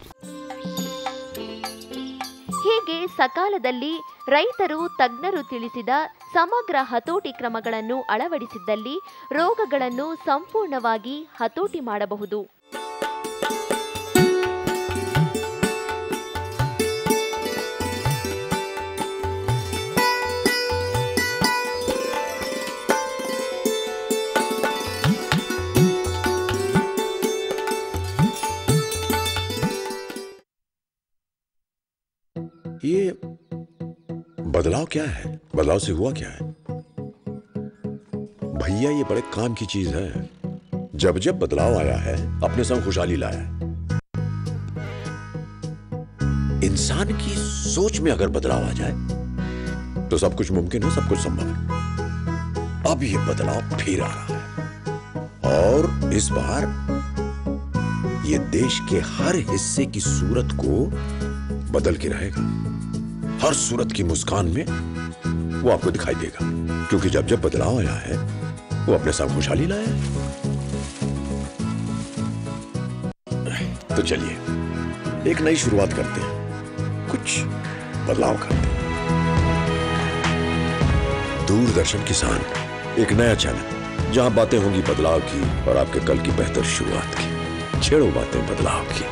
ಹೀಗೆ ಸಕಾಲದಲ್ಲಿ ರೈತರು ತಜ್ಞರು ತಿಳಿಸಿದ ಸಮಗ್ರ ಹತೋಟಿ ಕ್ರಮಗಳನ್ನು ಅಳವಡಿಸಿದ್ದಲ್ಲಿ ರೋಗಗಳನ್ನು ಸಂಪೂರ್ಣವಾಗಿ ಹತೋಟಿ ಮಾಡಬಹುದು ये बदलाव क्या है बदलाव से हुआ क्या है भैया ये बड़े काम की चीज है जब जब बदलाव आया है अपने संग खुशहाली लाया है इंसान की सोच में अगर बदलाव आ जाए तो सब कुछ मुमकिन है सब कुछ संभव है अब ये बदलाव फिर आ रहा है और इस बार ये देश के हर हिस्से की सूरत को बदल के रहेगा हर सूरत की मुस्कान में वो आपको दिखाई देगा क्योंकि जब जब बदलाव आया है वो अपने साथ खुशहाली लाया है तो चलिए एक नई शुरुआत करते हैं कुछ बदलाव करते हैं दूरदर्शन किसान एक नया चैनल जहां बातें होंगी बदलाव की और आपके कल की बेहतर शुरुआत की छेड़ो बातें बदलाव की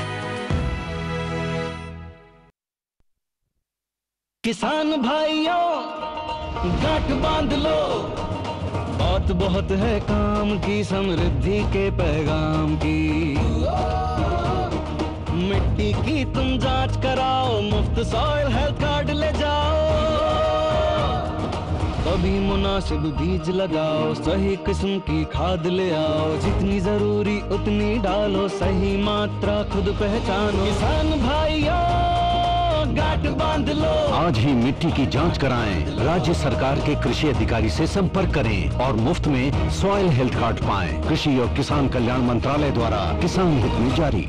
किसान भाइयों गांठ बांध लो बहुत बहुत है काम की समृद्धि के पैगाम की मिट्टी की तुम जांच कराओ मुफ्त सॉइल हेल्थ कार्ड ले जाओ कभी मुनासिब बीज लगाओ सही किस्म की खाद ले आओ जितनी जरूरी उतनी डालो सही मात्रा खुद पहचानो किसान भाइयों गांठ बांध लो आज ही मिट्टी की जांच कराएं राज्य सरकार के कृषि अधिकारी से संपर्क करें और मुफ्त में सॉइल हेल्थ कार्ड पाएं कृषि और किसान कल्याण मंत्रालय द्वारा किसान हित में जारी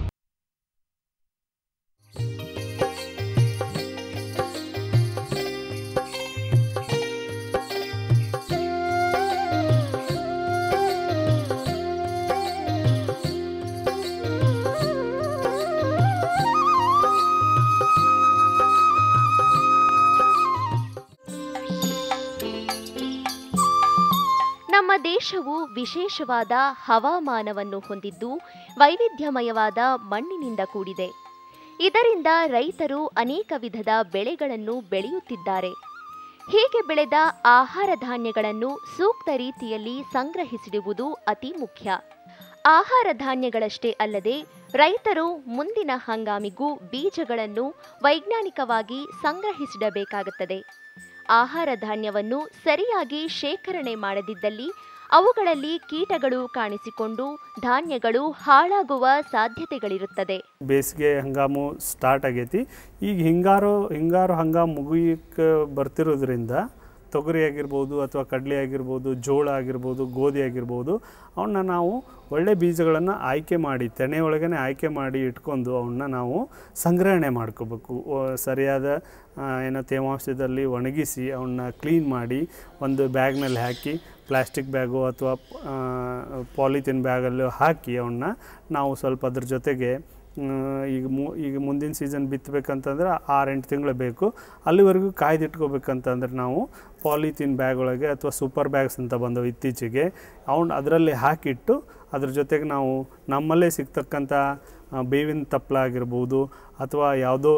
ನಮ್ಮ ದೇಶವು ವಿಶೇಷವಾದ ಹವಾಮಾನವನ್ನು ಹೊಂದಿದ್ದು ವೈವಿಧ್ಯಮಯವಾದ ಮಣ್ಣಿನಿಂದ ಕೂಡಿದೆ ಇದರಿಂದ ರೈತರು ಅನೇಕ ವಿಧದ ಬೆಳೆಗಳನ್ನು ಬೆಳೆಯುತ್ತಿದ್ದಾರೆ ಹೀಗೆ ಬೆಳೆದ ಆಹಾರ ಧಾನ್ಯಗಳನ್ನು ಸೂಕ್ತ ರೀತಿಯಲ್ಲಿ ಸಂಗ್ರಹಿಸಿಡುವುದು ಅತಿ ಮುಖ್ಯ ಆಹಾರ ಧಾನ್ಯಗಳಷ್ಟೇ ಅಲ್ಲದೆ ರೈತರು ಮುಂದಿನ ಹಂಗಾಮಿಗೂ ಬೀಜಗಳನ್ನು ವೈಜ್ಞಾನಿಕವಾಗಿ ಸಂಗ್ರಹಿಸಿಡಬೇಕಾಗುತ್ತದೆ ಆಹಾರ ಧಾನ್ಯವನ್ನು ಸರಿಯಾಗಿ ಶೇಖರಣೆ ಮಾಡದಿದ್ದಲ್ಲಿ ಅವುಗಳಲ್ಲಿ ಕೀಟಗಳು ಕಾಣಿಸಿಕೊಂಡು ಧಾನ್ಯಗಳು ಹಾಳಾಗುವ ಸಾಧ್ಯತೆಗಳಿರುತ್ತದೆ ಬೇಸಿಗೆ ಹಂಗಾಮು ಸ್ಟಾರ್ಟ್ ಆಗೈತಿ ಈಗ ಹಿಂಗಾರು ಹಿಂಗಾರು ಹಂಗಾಮು ಮುಗಿಯಕ್ಕೆ ಬರ್ತಿರೋದ್ರಿಂದ ತೊಗರಿ ಆಗಿರ್ಬೋದು ಅಥವಾ ಕಡಲೆ ಆಗಿರ್ಬೋದು ಜೋಳ ಆಗಿರ್ಬೋದು ಗೋಧಿ ಆಗಿರ್ಬೋದು ಅವನ್ನ ನಾವು ಒಳ್ಳೆ ಬೀಜಗಳನ್ನು ಆಯ್ಕೆ ಮಾಡಿ ತೆನೆ ಒಳಗನೆ ಆಯ್ಕೆ ಮಾಡಿ ಇಟ್ಕೊಂಡು ಅವನ್ನ ನಾವು ಸಂಗ್ರಹಣೆ ಮಾಡ್ಕೋಬೇಕು ಒ- ಸರಿಯಾದ ಆ, ಏನೋ ತೇವಾಂಶದಲ್ಲಿ ಒಣಗಿಸಿ ಅವನ್ನ ಕ್ಲೀನ್ ಮಾಡಿ ಒಂದು ಬ್ಯಾಗ್ನಲ್ಲಿ ಹಾಕಿ ಪ್ಲಾಸ್ಟಿಕ್ ಬ್ಯಾಗು ಅಥವಾ ಪಾಲಿಥಿನ್ ಬ್ಯಾಗಲ್ಲೂ ಹಾಕಿ ಅವನ್ನ ನಾವು ಸ್ವಲ್ಪ ಅದ್ರ ಜೊತೆಗೆ ಆ, ಈಗ ಮು ಈಗ ಮುಂದಿನ ಸೀಸನ್ ಬಿತ್ತಬೇಕಂತಂದ್ರೆ ಆರು ಎಂಟು ತಿಂಗಳು ಬೇಕು ಅಲ್ಲಿವರೆಗೂ ಕಾಯ್ದಿಟ್ಕೋಬೇಕಂತಂದ್ರೆ ನಾವು ಪಾಲಿಥಿನ್ ಬ್ಯಾಗ್ ಒಳಗೆ ಅಥವಾ ಸೂಪರ್ ಬ್ಯಾಗ್ಸ್ ಅಂತ ಬಂದವು ಇತ್ತೀಚೆಗೆ ಅವನ್ನ ಅದರಲ್ಲಿ ಹಾಕಿಟ್ಟು ಅದ್ರ ಜೊತೆಗೆ ನಾವು ನಮ್ಮಲ್ಲೇ ಸಿಗ್ತಕ್ಕಂಥ ಆ, ಬೇವಿನ ತಪ್ಪಲ ಆಗಿರ್ಬೋದು ಅಥವಾ ಯಾವುದೋ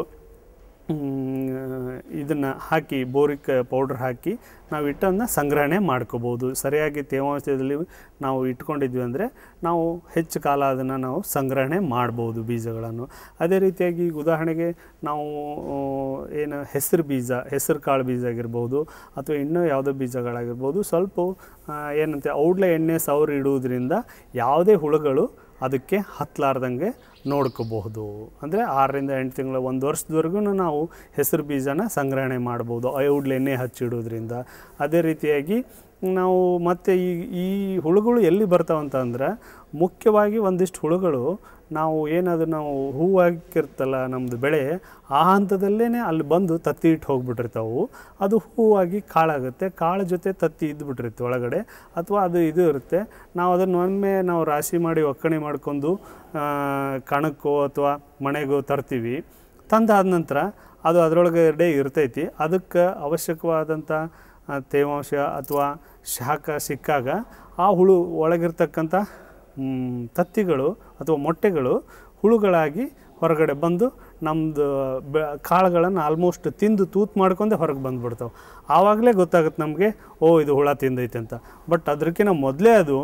ಇದನ್ನು ಹಾಕಿ ಬೋರಿಕ್ ಪೌಡ್ರ್ ಹಾಕಿ ನಾವು ಇಟ್ಟನ್ನು ಸಂಗ್ರಹಣೆ ಮಾಡ್ಕೋಬೋದು ಸರಿಯಾಗಿ ತೇವಾಂಶದಲ್ಲಿ ನಾವು ಇಟ್ಕೊಂಡಿದ್ವಿ ಅಂದರೆ ನಾವು ಹೆಚ್ಚು ಕಾಲ ಅದನ್ನು ನಾವು ಸಂಗ್ರಹಣೆ ಮಾಡ್ಬೋದು ಬೀಜಗಳನ್ನು ಅದೇ ರೀತಿಯಾಗಿ ಈಗ ಉದಾಹರಣೆಗೆ ನಾವು ಆ, ಏನು ಹೆಸರು ಬೀಜ ಹೆಸರು ಕಾಳು ಬೀಜ ಆಗಿರ್ಬೋದು ಅಥವಾ ಇನ್ನೂ ಯಾವುದೋ ಬೀಜಗಳಾಗಿರ್ಬೋದು ಸ್ವಲ್ಪ ಆ, ಏನಂತೆ ಔಡ್ಲೆ ಎಣ್ಣೆ ಸೌರು ಇಡುವುದರಿಂದ ಯಾವುದೇ ಹುಳುಗಳು ಅದಕ್ಕೆ ಹತ್ತಲಾರ್ದಂಗೆ ನೋಡ್ಕೋಬಹುದು ಅಂದರೆ ಆರರಿಂದ ಎಂಟು ತಿಂಗಳ ಒಂದು ವರ್ಷದವರೆಗೂ ನಾವು ಹೆಸರು ಬೀಜನ ಸಂಗ್ರಹಣೆ ಮಾಡ್ಬೋದು ಔಡ್ಲೆ ಎಣ್ಣೆ ಹಚ್ಚಿಡೋದ್ರಿಂದ ಅದೇ ರೀತಿಯಾಗಿ ನಾವು ಮತ್ತು ಈ ಈ ಹುಳುಗಳು ಎಲ್ಲಿ ಬರ್ತಾವಂತಂದ್ರೆ ಮುಖ್ಯವಾಗಿ ಒಂದಿಷ್ಟು ಹುಳುಗಳು ನಾವು ಏನಾದರೂ ನಾವು ಹೂವು ಹಾಕಿರ್ತಲ್ಲ ನಮ್ಮದು ಬೆಳೆ ಆ ಹಂತದಲ್ಲೇ ಅಲ್ಲಿ ಬಂದು ತತ್ತಿ ಇಟ್ಟು ಹೋಗ್ಬಿಟ್ಟಿರ್ತಾವು ಅದು ಹೂವಾಗಿ ಕಾಳಾಗುತ್ತೆ ಕಾಳು ಜೊತೆ ತತ್ತಿ ಇದ್ದುಬಿಟ್ಟಿರುತ್ತೆ ಒಳಗಡೆ ಅಥವಾ ಅದು ಇದು ಇರುತ್ತೆ ನಾವು ಅದನ್ನು ಒಮ್ಮೆ ನಾವು ರಾಶಿ ಮಾಡಿ ಒಕ್ಕಣೆ ಮಾಡ್ಕೊಂಡು ಆ, ಕಣಕ್ಕೋ ಅಥವಾ ಮನೆಗೋ ತರ್ತೀವಿ ತಂದಾದ ನಂತರ ಅದು ಅದರೊಳಗಡೆ ಇರ್ತೈತಿ ಅದಕ್ಕೆ ಅವಶ್ಯಕವಾದಂಥ ಆ, ತೇವಾಂಶ ಅಥವಾ ಶಾಖ ಸಿಕ್ಕಾಗ ಆ ಹುಳು ಒಳಗಿರ್ತಕ್ಕಂಥ ಮ್, ತತ್ತಿಗಳು ಅಥವಾ ಮೊಟ್ಟೆಗಳು ಹುಳುಗಳಾಗಿ ಹೊರಗಡೆ ಬಂದು ನಮ್ಮದು ಬೆ ಕಾಳುಗಳನ್ನು ಆಲ್ಮೋಸ್ಟ್ ತಿಂದು ತೂತು ಮಾಡ್ಕೊಂಡೆ ಹೊರಗೆ ಬಂದುಬಿಡ್ತಾವೆ ಆವಾಗಲೇ ಗೊತ್ತಾಗುತ್ತೆ ನಮಗೆ ಓ ಇದು ಹುಳ ತಿಂದೈತೆ ಅಂತ ಬಟ್ ಅದಕ್ಕಿಂತ ಮೊದಲೇ ಅದು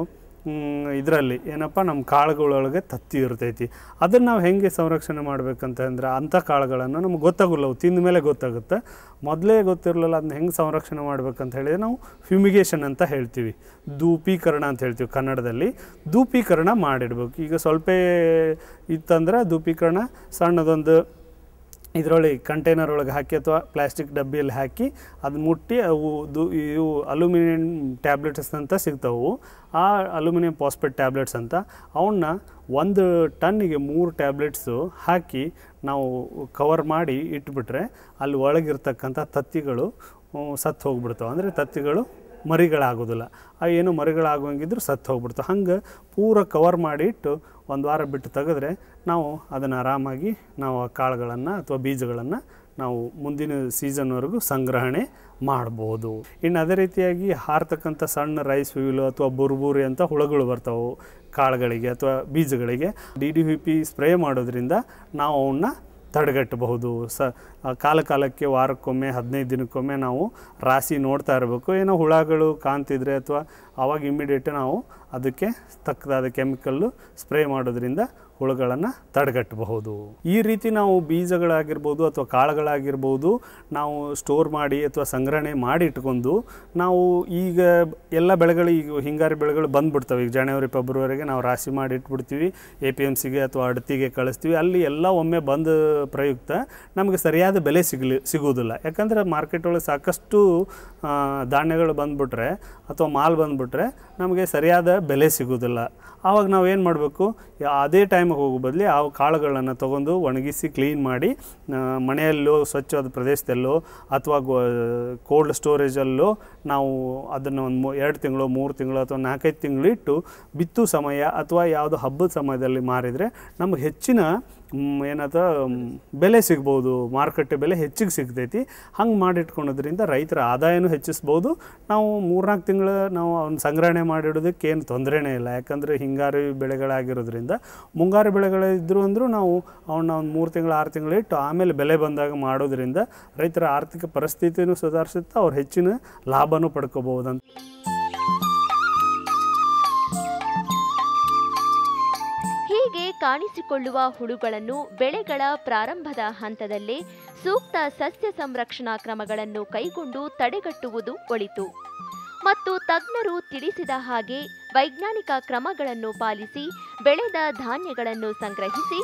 ಇದರಲ್ಲಿ ಏನಪ್ಪ ನಮ್ಮ ಕಾಳುಗಳೊಳಗೆ ತತ್ತಿ ಇರ್ತೈತಿ ಅದನ್ನು ನಾವು ಹೆಂಗೆ ಸಂರಕ್ಷಣೆ ಮಾಡ್ಬೇಕಂತ ಅಂದ್ರೆ ಅಂಥ ಕಾಳುಗಳನ್ನು ನಮ್ಗೆ ಗೊತ್ತಾಗೋಲ್ಲ ಅವು ತಿಂದ ಮೇಲೆ ಗೊತ್ತಾಗುತ್ತೆ ಮೊದಲೇ ಗೊತ್ತಿರಲಿಲ್ಲ ಅದನ್ನ ಹೆಂಗೆ ಸಂರಕ್ಷಣೆ ಮಾಡ್ಬೇಕಂತ ಹೇಳಿದ್ರೆ ನಾವು ಫ್ಯೂಮಿಗೇಷನ್ ಅಂತ ಹೇಳ್ತೀವಿ ಧೂಪೀಕರಣ ಅಂತ ಹೇಳ್ತೀವಿ ಕನ್ನಡದಲ್ಲಿ ಧೂಪೀಕರಣ ಮಾಡಿಡ್ಬೇಕು ಈಗ ಸ್ವಲ್ಪ ಇತ್ತಂದ್ರೆ ಧೂಪೀಕರಣ ಸಣ್ಣದೊಂದು ಇದರೊಳಗೆ ಕಂಟೈನರ್ ಒಳಗೆ ಹಾಕಿ ಅಥವಾ ಪ್ಲಾಸ್ಟಿಕ್ ಡಬ್ಬಿಯಲ್ಲಿ ಹಾಕಿ ಅದನ್ನ ಮುಟ್ಟಿ ಅವು ದು ಇವು ಅಲ್ಯೂಮಿನಿಯಂ ಟ್ಯಾಬ್ಲೆಟ್ಸ್ ಅಂತ ಸಿಗ್ತಾವು ಆ ಅಲ್ಯೂಮಿನಿಯಂ ಫಾಸ್ಫೇಟ್ ಟ್ಯಾಬ್ಲೆಟ್ಸ್ ಅಂತ ಅವನ್ನ ಒಂದು ಟನ್ನಿಗೆ ಮೂರು ಟ್ಯಾಬ್ಲೆಟ್ಸು ಹಾಕಿ ನಾವು ಕವರ್ ಮಾಡಿ ಇಟ್ಬಿಟ್ರೆ ಅಲ್ಲಿ ಒಳಗಿರ್ತಕ್ಕಂಥ ತತ್ತಿಗಳು ಸತ್ತು ಹೋಗ್ಬಿಡ್ತಾವೆ ಅಂದರೆ ತತ್ತಿಗಳು ಮರಿಗಳಾಗೋದಿಲ್ಲ ಆ ಏನು ಮರಿಗಳಾಗುವಂಗಿದ್ರು ಸತ್ತು ಹೋಗ್ಬಿಡ್ತಾವೆ ಹಂಗೆ ಪೂರ ಕವರ್ ಮಾಡಿ ಇಟ್ಟು ಒಂದು ವಾರ ಬಿಟ್ಟು ತೆಗೆದ್ರೆ ನಾವು ಅದನ್ನು ಆರಾಮಾಗಿ ನಾವು ಆ ಕಾಳುಗಳನ್ನು ಅಥವಾ ಬೀಜಗಳನ್ನು ನಾವು ಮುಂದಿನ ಸೀಸನ್ವರೆಗೂ ಸಂಗ್ರಹಣೆ ಮಾಡ್ಬೋದು ಇನ್ನು ಅದೇ ರೀತಿಯಾಗಿ ಹಾರ್ತಕ್ಕಂಥ ಸಣ್ಣ ರೈಸ್ ಹುಯಿಲು ಅಥವಾ ಬುರ್ಬುರಿ ಅಂತ ಹುಳುಗಳು ಬರ್ತಾವೆ ಕಾಳುಗಳಿಗೆ ಅಥವಾ ಬೀಜಗಳಿಗೆ D D V P spray ಮಾಡೋದ್ರಿಂದ ನಾವು ಅವನ್ನ ತಡೆಗಟ್ಟಬಹುದು ಸ ಆ ಕಾಲ ಕಾಲಕ್ಕೆ ವಾರಕ್ಕೊಮ್ಮೆ ಹದಿನೈದು ದಿನಕ್ಕೊಮ್ಮೆ ನಾವು ರಾಶಿ ನೋಡ್ತಾ ಇರಬೇಕು ಏನೋ ಹುಳಗಳು ಕಾಣ್ತಿದ್ರೆ ಅಥವಾ ಆವಾಗ ಇಮ್ಮಿಡಿಯೇಟ್ ನಾವು ಅದಕ್ಕೆ ತಕ್ಕದಾದ ಕೆಮಿಕಲ್ಲು ಸ್ಪ್ರೇ ಮಾಡೋದ್ರಿಂದ ಹುಳುಗಳನ್ನು ತಡೆಗಟ್ಟಬಹುದು ಈ ರೀತಿ ನಾವು ಬೀಜಗಳಾಗಿರ್ಬೋದು ಅಥವಾ ಕಾಳುಗಳಾಗಿರ್ಬೋದು ನಾವು ಸ್ಟೋರ್ ಮಾಡಿ ಅಥವಾ ಸಂಗ್ರಹಣೆ ಮಾಡಿ ಇಟ್ಕೊಂಡು ನಾವು ಈಗ ಎಲ್ಲ ಬೆಳೆಗಳು ಈಗ ಹಿಂಗಾರು ಬೆಳೆಗಳು ಬಂದ್ಬಿಡ್ತವೆ ಈಗ ಜನವರಿ ಫೆಬ್ರವರಿಗೆ ನಾವು ರಾಶಿ ಮಾಡಿ ಇಟ್ಬಿಡ್ತೀವಿ ಎ ಪಿ ಎಮ್ ಸಿಗೆ ಅಥವಾ ಅಡತಿಗೆ ಕಳಿಸ್ತೀವಿ ಅಲ್ಲಿ ಎಲ್ಲ ಒಮ್ಮೆ ಬಂದ ಪ್ರಯುಕ್ತ ನಮಗೆ ಸರಿಯಾದ ಬೆಲೆ ಸಿಗಲಿ ಸಿಗೋದಿಲ್ಲ ಯಾಕಂದರೆ ಮಾರ್ಕೆಟ್ ಒಳಗೆ ಸಾಕಷ್ಟು ಆ, ಧಾನ್ಯಗಳು ಬಂದ್ಬಿಟ್ರೆ ಅಥವಾ ಮಾಲ್ ಬಂದ್ಬಿಟ್ರೆ ನಮಗೆ ಸರಿಯಾದ ಬೆಲೆ ಸಿಗೋದಿಲ್ಲ ಆವಾಗ ನಾವು ಏನು ಮಾಡಬೇಕು ಅದೇ ಟೈಮಿಗೆ ಹೋಗೋ ಬದಲಿ ಆ ಕಾಳುಗಳನ್ನು ತೊಗೊಂಡು ಒಣಗಿಸಿ ಕ್ಲೀನ್ ಮಾಡಿ ಆ, ಮನೆಯಲ್ಲೋ ಸ್ವಚ್ಛವಾದ ಪ್ರದೇಶದಲ್ಲೋ ಅಥವಾ ಕೋಲ್ಡ್ ಸ್ಟೋರೇಜಲ್ಲೋ ನಾವು ಅದನ್ನು ಒಂದು ಮೂ ಎರಡು ತಿಂಗಳು ಮೂರು ತಿಂಗಳು ಅಥವಾ ನಾಲ್ಕೈದು ತಿಂಗಳು ಇಟ್ಟು ಬಿತ್ತು ಸಮಯ ಅಥವಾ ಯಾವುದೋ ಹಬ್ಬದ ಸಮಯದಲ್ಲಿ ಮಾರಿದರೆ ನಮಗೆ ಹೆಚ್ಚಿನ ಮ್, ಏನದ ಮ್, ಬೆಲೆ ಸಿಗ್ಬೋದು ಮಾರುಕಟ್ಟೆ ಬೆಲೆ ಹೆಚ್ಚಿಗೆ ಸಿಗ್ತೈತಿ ಹಂಗೆ ಮಾಡಿಟ್ಕೊಳೋದ್ರಿಂದ ರೈತರ ಆದಾಯನೂ ಹೆಚ್ಚಿಸ್ಬೋದು ನಾವು ಮೂರ್ನಾಲ್ಕು ತಿಂಗಳು ನಾವು ಅವ್ನ ಸಂಗ್ರಹಣೆ ಮಾಡಿಡೋದಕ್ಕೆ ಏನು ತೊಂದರೆನೇ ಇಲ್ಲ ಯಾಕಂದರೆ ಹಿಂಗಾರು ಬೆಳೆಗಳಾಗಿರೋದ್ರಿಂದ ಮುಂಗಾರು ಬೆಳೆಗಳಿದ್ರು ಅಂದರೂ ನಾವು ಅವನ್ನ ಒಂದು ಮೂರು ತಿಂಗಳು ಆರು ತಿಂಗಳು ಇಟ್ಟು ಆಮೇಲೆ ಬೆಲೆ ಬಂದಾಗ ಮಾಡೋದ್ರಿಂದ ರೈತರ ಆರ್ಥಿಕ ಪರಿಸ್ಥಿತಿನೂ ಸುಧಾರಿಸುತ್ತೆ ಅವ್ರು ಹೆಚ್ಚಿನ ಲಾಭನೂ ಪಡ್ಕೋಬಹುದಂತ ಹೀಗೆ ಕಾಣಿಸಿಕೊಳ್ಳುವ ಹುಳುಗಳನ್ನು ಬೆಳೆಗಳ ಪ್ರಾರಂಭದ ಹಂತದಲ್ಲೇ ಸೂಕ್ತ ಸಸ್ಯ ಸಂರಕ್ಷಣಾ ಕ್ರಮಗಳನ್ನು ಕೈಗೊಂಡು ತಡೆಗಟ್ಟುವುದು ಒಳಿತು ಮತ್ತು ತಜ್ಞರು ತಿಳಿಸಿದ ಹಾಗೆ ವೈಜ್ಞಾನಿಕ ಕ್ರಮಗಳನ್ನು ಪಾಲಿಸಿ ಬೆಳೆದ ಧಾನ್ಯಗಳನ್ನು ಸಂಗ್ರಹಿಸಿ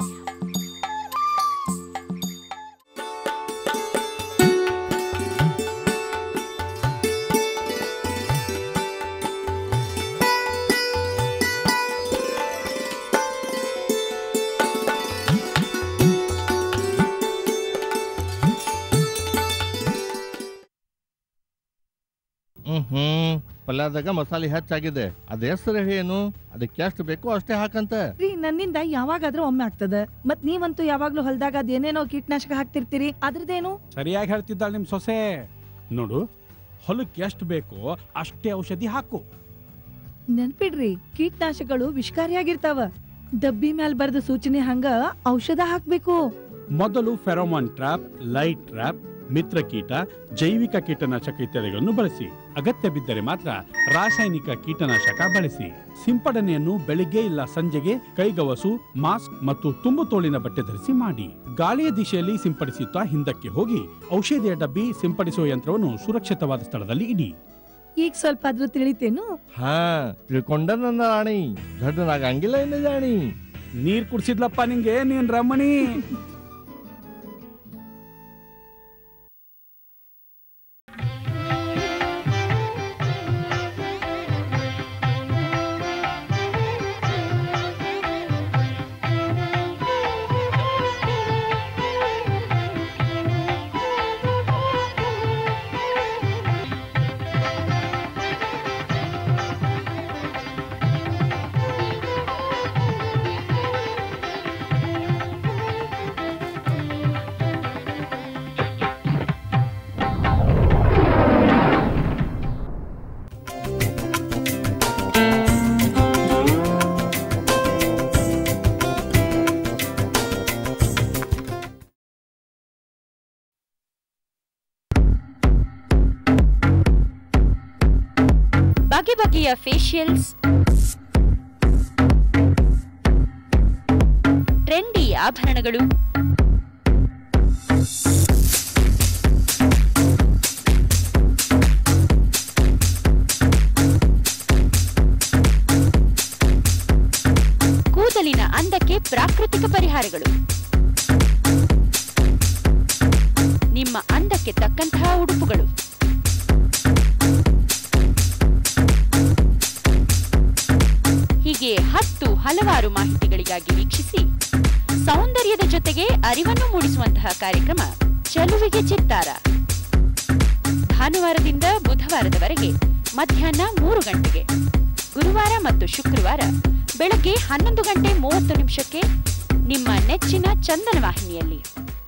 ಹ್ಮ್ ಪಲ್ಯದಾಗ ಮಸಾಲೆ ಹೆಚ್ಚಾಗಿದೆ ಅದ ಹೆಸರು ಏನು ಅದಕ್ಕೆ ಎಷ್ಟು ಬೇಕೋ ಅಷ್ಟೇ ಹಾಕಂತ ರೀ ನನ್ನಿಂದ ಯಾವಾಗಾದ್ರೂ ಒಮ್ಮೆ ಆಗ್ತದ ಮತ್ ನೀವಂತೂ ಯಾವಾಗ್ಲೂ ಹೊಲ್ದಾಗ ಅದೇನೇನೋ ಕೀಟನಾಶಕ ಹಾಕ್ತಿರ್ತೀರಿ ಅದ್ರದ್ದೇನು ಸರಿಯಾಗಿ ಹೇಳ್ತಿದ್ದಾಳೆ ನಿಮ್ ಸೊಸೆ ನೋಡು ಹೊಲಕ್ಕೆ ಎಷ್ಟು ಬೇಕೋ ಅಷ್ಟೇ ಔಷಧಿ ಹಾಕು ನೆನ್ಪಿಡ್ರಿ ಕೀಟನಾಶಕಗಳು ವಿಷಕಾರಿಯಾಗಿರ್ತಾವ ಡಬ್ಬಿ ಮ್ಯಾಲ್ ಬರ್ದ ಸೂಚನೆ ಹಂಗ ಔಷಧ ಹಾಕ್ಬೇಕು ಮೊದಲು ಫೆರೋಮಾನ್ ಟ್ರಾಪ್ ಲೈಟ್ ಟ್ರಾಪ್ ಮಿತ್ರ ಕೀಟ ಜೈವಿಕ ಕೀಟನಾಶಕ ಇತ್ಯಾದಿಗಳನ್ನು ಬಳಸಿ ಅಗತ್ಯ ಬಿದ್ದರೆ ಮಾತ್ರ ರಾಸಾಯನಿಕ ಕೀಟನಾಶಕ ಬಳಸಿ ಸಿಂಪಡಣೆಯನ್ನು ಬೆಳಿಗ್ಗೆ ಇಲ್ಲ ಸಂಜೆಗೆ ಕೈಗವಸು ಮಾಸ್ಕ್ ಮತ್ತು ತುಂಬು ತೋಳಿನ ಬಟ್ಟೆ ಧರಿಸಿ ಮಾಡಿ ಗಾಳಿಯ ದಿಶೆಯಲ್ಲಿ ಸಿಂಪಡಿಸುತ್ತಾ ಹಿಂದಕ್ಕೆ ಹೋಗಿ ಔಷಧಿಯ ಡಬ್ಬಿ ಸಿಂಪಡಿಸುವ ಯಂತ್ರವನ್ನು ಸುರಕ್ಷಿತವಾದ ಸ್ಥಳದಲ್ಲಿ ಇಡಿ ಈಗ ಸ್ವಲ್ಪ ಆದ್ರೂ ತಿಳಿತೇನು ಹಾ ತಿಳ್ಕೊಂಡ ನನ್ನ ರಾಣಿ ದೊಡ್ಡನಾಗಂಗಿಲ್ಲ ಏನು ಜಾಣಿ ನೀರ್ ಕುಡ್ಸಿದ್ಲಪ್ಪ ನಿಂಗೆ ನೀನ್ ರಮಣಿ ಬಗೆ ಬಗೆಯ ಫೇಶಿಯಲ್ಸ್ ಟ್ರೆಂಡಿ ಆಭರಣಗಳು ಕೂದಲಿನ ಅಂದಕ್ಕೆ ಪ್ರಾಕೃತಿಕ ಪರಿಹಾರಗಳು ನಿಮ್ಮ ಅಂದಕ್ಕೆ ತಕ್ಕಂತಹ ಉಡುಪುಗಳು ಹೀಗೆ ಹತ್ತು ಹಲವಾರು ಮಾಹಿತಿಗಳಿಗಾಗಿ ವೀಕ್ಷಿಸಿ ಸೌಂದರ್ಯದ ಜೊತೆಗೆ ಅರಿವನ್ನು ಮೂಡಿಸುವಂತಹ ಕಾರ್ಯಕ್ರಮ ಚಲುವಿಗೆ ಚಿತ್ತಾರ ಭಾನುವಾರದಿಂದ ಬುಧವಾರದವರೆಗೆ ಮಧ್ಯಾಹ್ನ ಮೂರು ಗಂಟೆಗೆ ಗುರುವಾರ ಮತ್ತು ಶುಕ್ರವಾರ ಬೆಳಗ್ಗೆ ಹನ್ನೊಂದು ಗಂಟೆ ಮೂವತ್ತು ನಿಮಿಷಕ್ಕೆ ನಿಮ್ಮ ನೆಚ್ಚಿನ ಚಂದನ ವಾಹಿನಿಯಲ್ಲಿ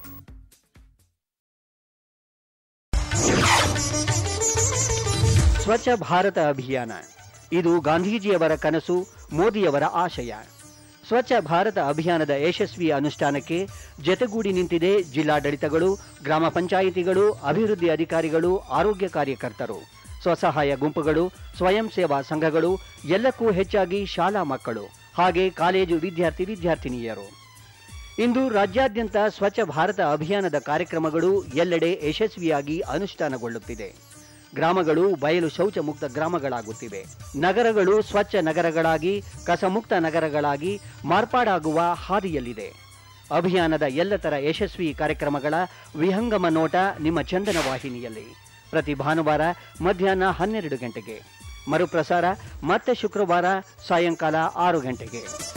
ಸ್ವಚ್ಛ ಭಾರತ ಅಭಿಯಾನ ಇದು ಗಾಂಧೀಜಿಯವರ ಕನಸು ಮೋದಿಯವರ ಆಶಯ ಸ್ವಚ್ಛ ಭಾರತ ಅಭಿಯಾನದ ಯಶಸ್ವಿ ಅನುಷ್ಠಾನಕ್ಕೆ ಜತೆಗೂಡಿ ನಿಂತಿದೆ ಜಿಲ್ಲಾಡಳಿತಗಳು ಗ್ರಾಮ ಪಂಚಾಯಿತಿಗಳು ಅಭಿವೃದ್ಧಿ ಅಧಿಕಾರಿಗಳು ಆರೋಗ್ಯ ಕಾರ್ಯಕರ್ತರು ಸ್ವಸಹಾಯ ಗುಂಪುಗಳು ಸ್ವಯಂ ಸೇವಾ ಸಂಘಗಳು ಎಲ್ಲಕ್ಕೂ ಹೆಚ್ಚಾಗಿ ಶಾಲಾ ಮಕ್ಕಳು ಹಾಗೆ ಕಾಲೇಜು ವಿದ್ಯಾರ್ಥಿ ವಿದ್ಯಾರ್ಥಿನಿಯರು ಇಂದು ರಾಜ್ಯಾದ್ಯಂತ ಸ್ವಚ್ಛ ಭಾರತ ಅಭಿಯಾನದ ಕಾರ್ಯಕ್ರಮಗಳು ಎಲ್ಲೆಡೆ ಯಶಸ್ವಿಯಾಗಿ ಅನುಷ್ಠಾನಗೊಳ್ಳುತ್ತಿದೆ ಗ್ರಾಮಗಳು ಬಯಲು ಶೌಚ ಮುಕ್ತ ಗ್ರಾಮಗಳಾಗುತ್ತಿವೆ ನಗರಗಳು ಸ್ವಚ್ಛ ನಗರಗಳಾಗಿ ಕಸಮುಕ್ತ ನಗರಗಳಾಗಿ ಮಾರ್ಪಾಡಾಗುವ ಹಾದಿಯಲ್ಲಿದೆ ಅಭಿಯಾನದ ಎಲ್ಲತರ ಯಶಸ್ವಿ ಕಾರ್ಯಕ್ರಮಗಳ ವಿಹಂಗಮ ನೋಟ ನಿಮ್ಮ ಚಂದನ ವಾಹಿನಿಯಲ್ಲಿ ಪ್ರತಿ ಭಾನುವಾರ ಮಧ್ಯಾಹ್ನ ಹನ್ನೆರಡು ಗಂಟೆಗೆ ಮರುಪ್ರಸಾರ ಮತ್ತೆ ಶುಕ್ರವಾರ ಸಾಯಂಕಾಲ ಆರು ಗಂಟೆಗೆ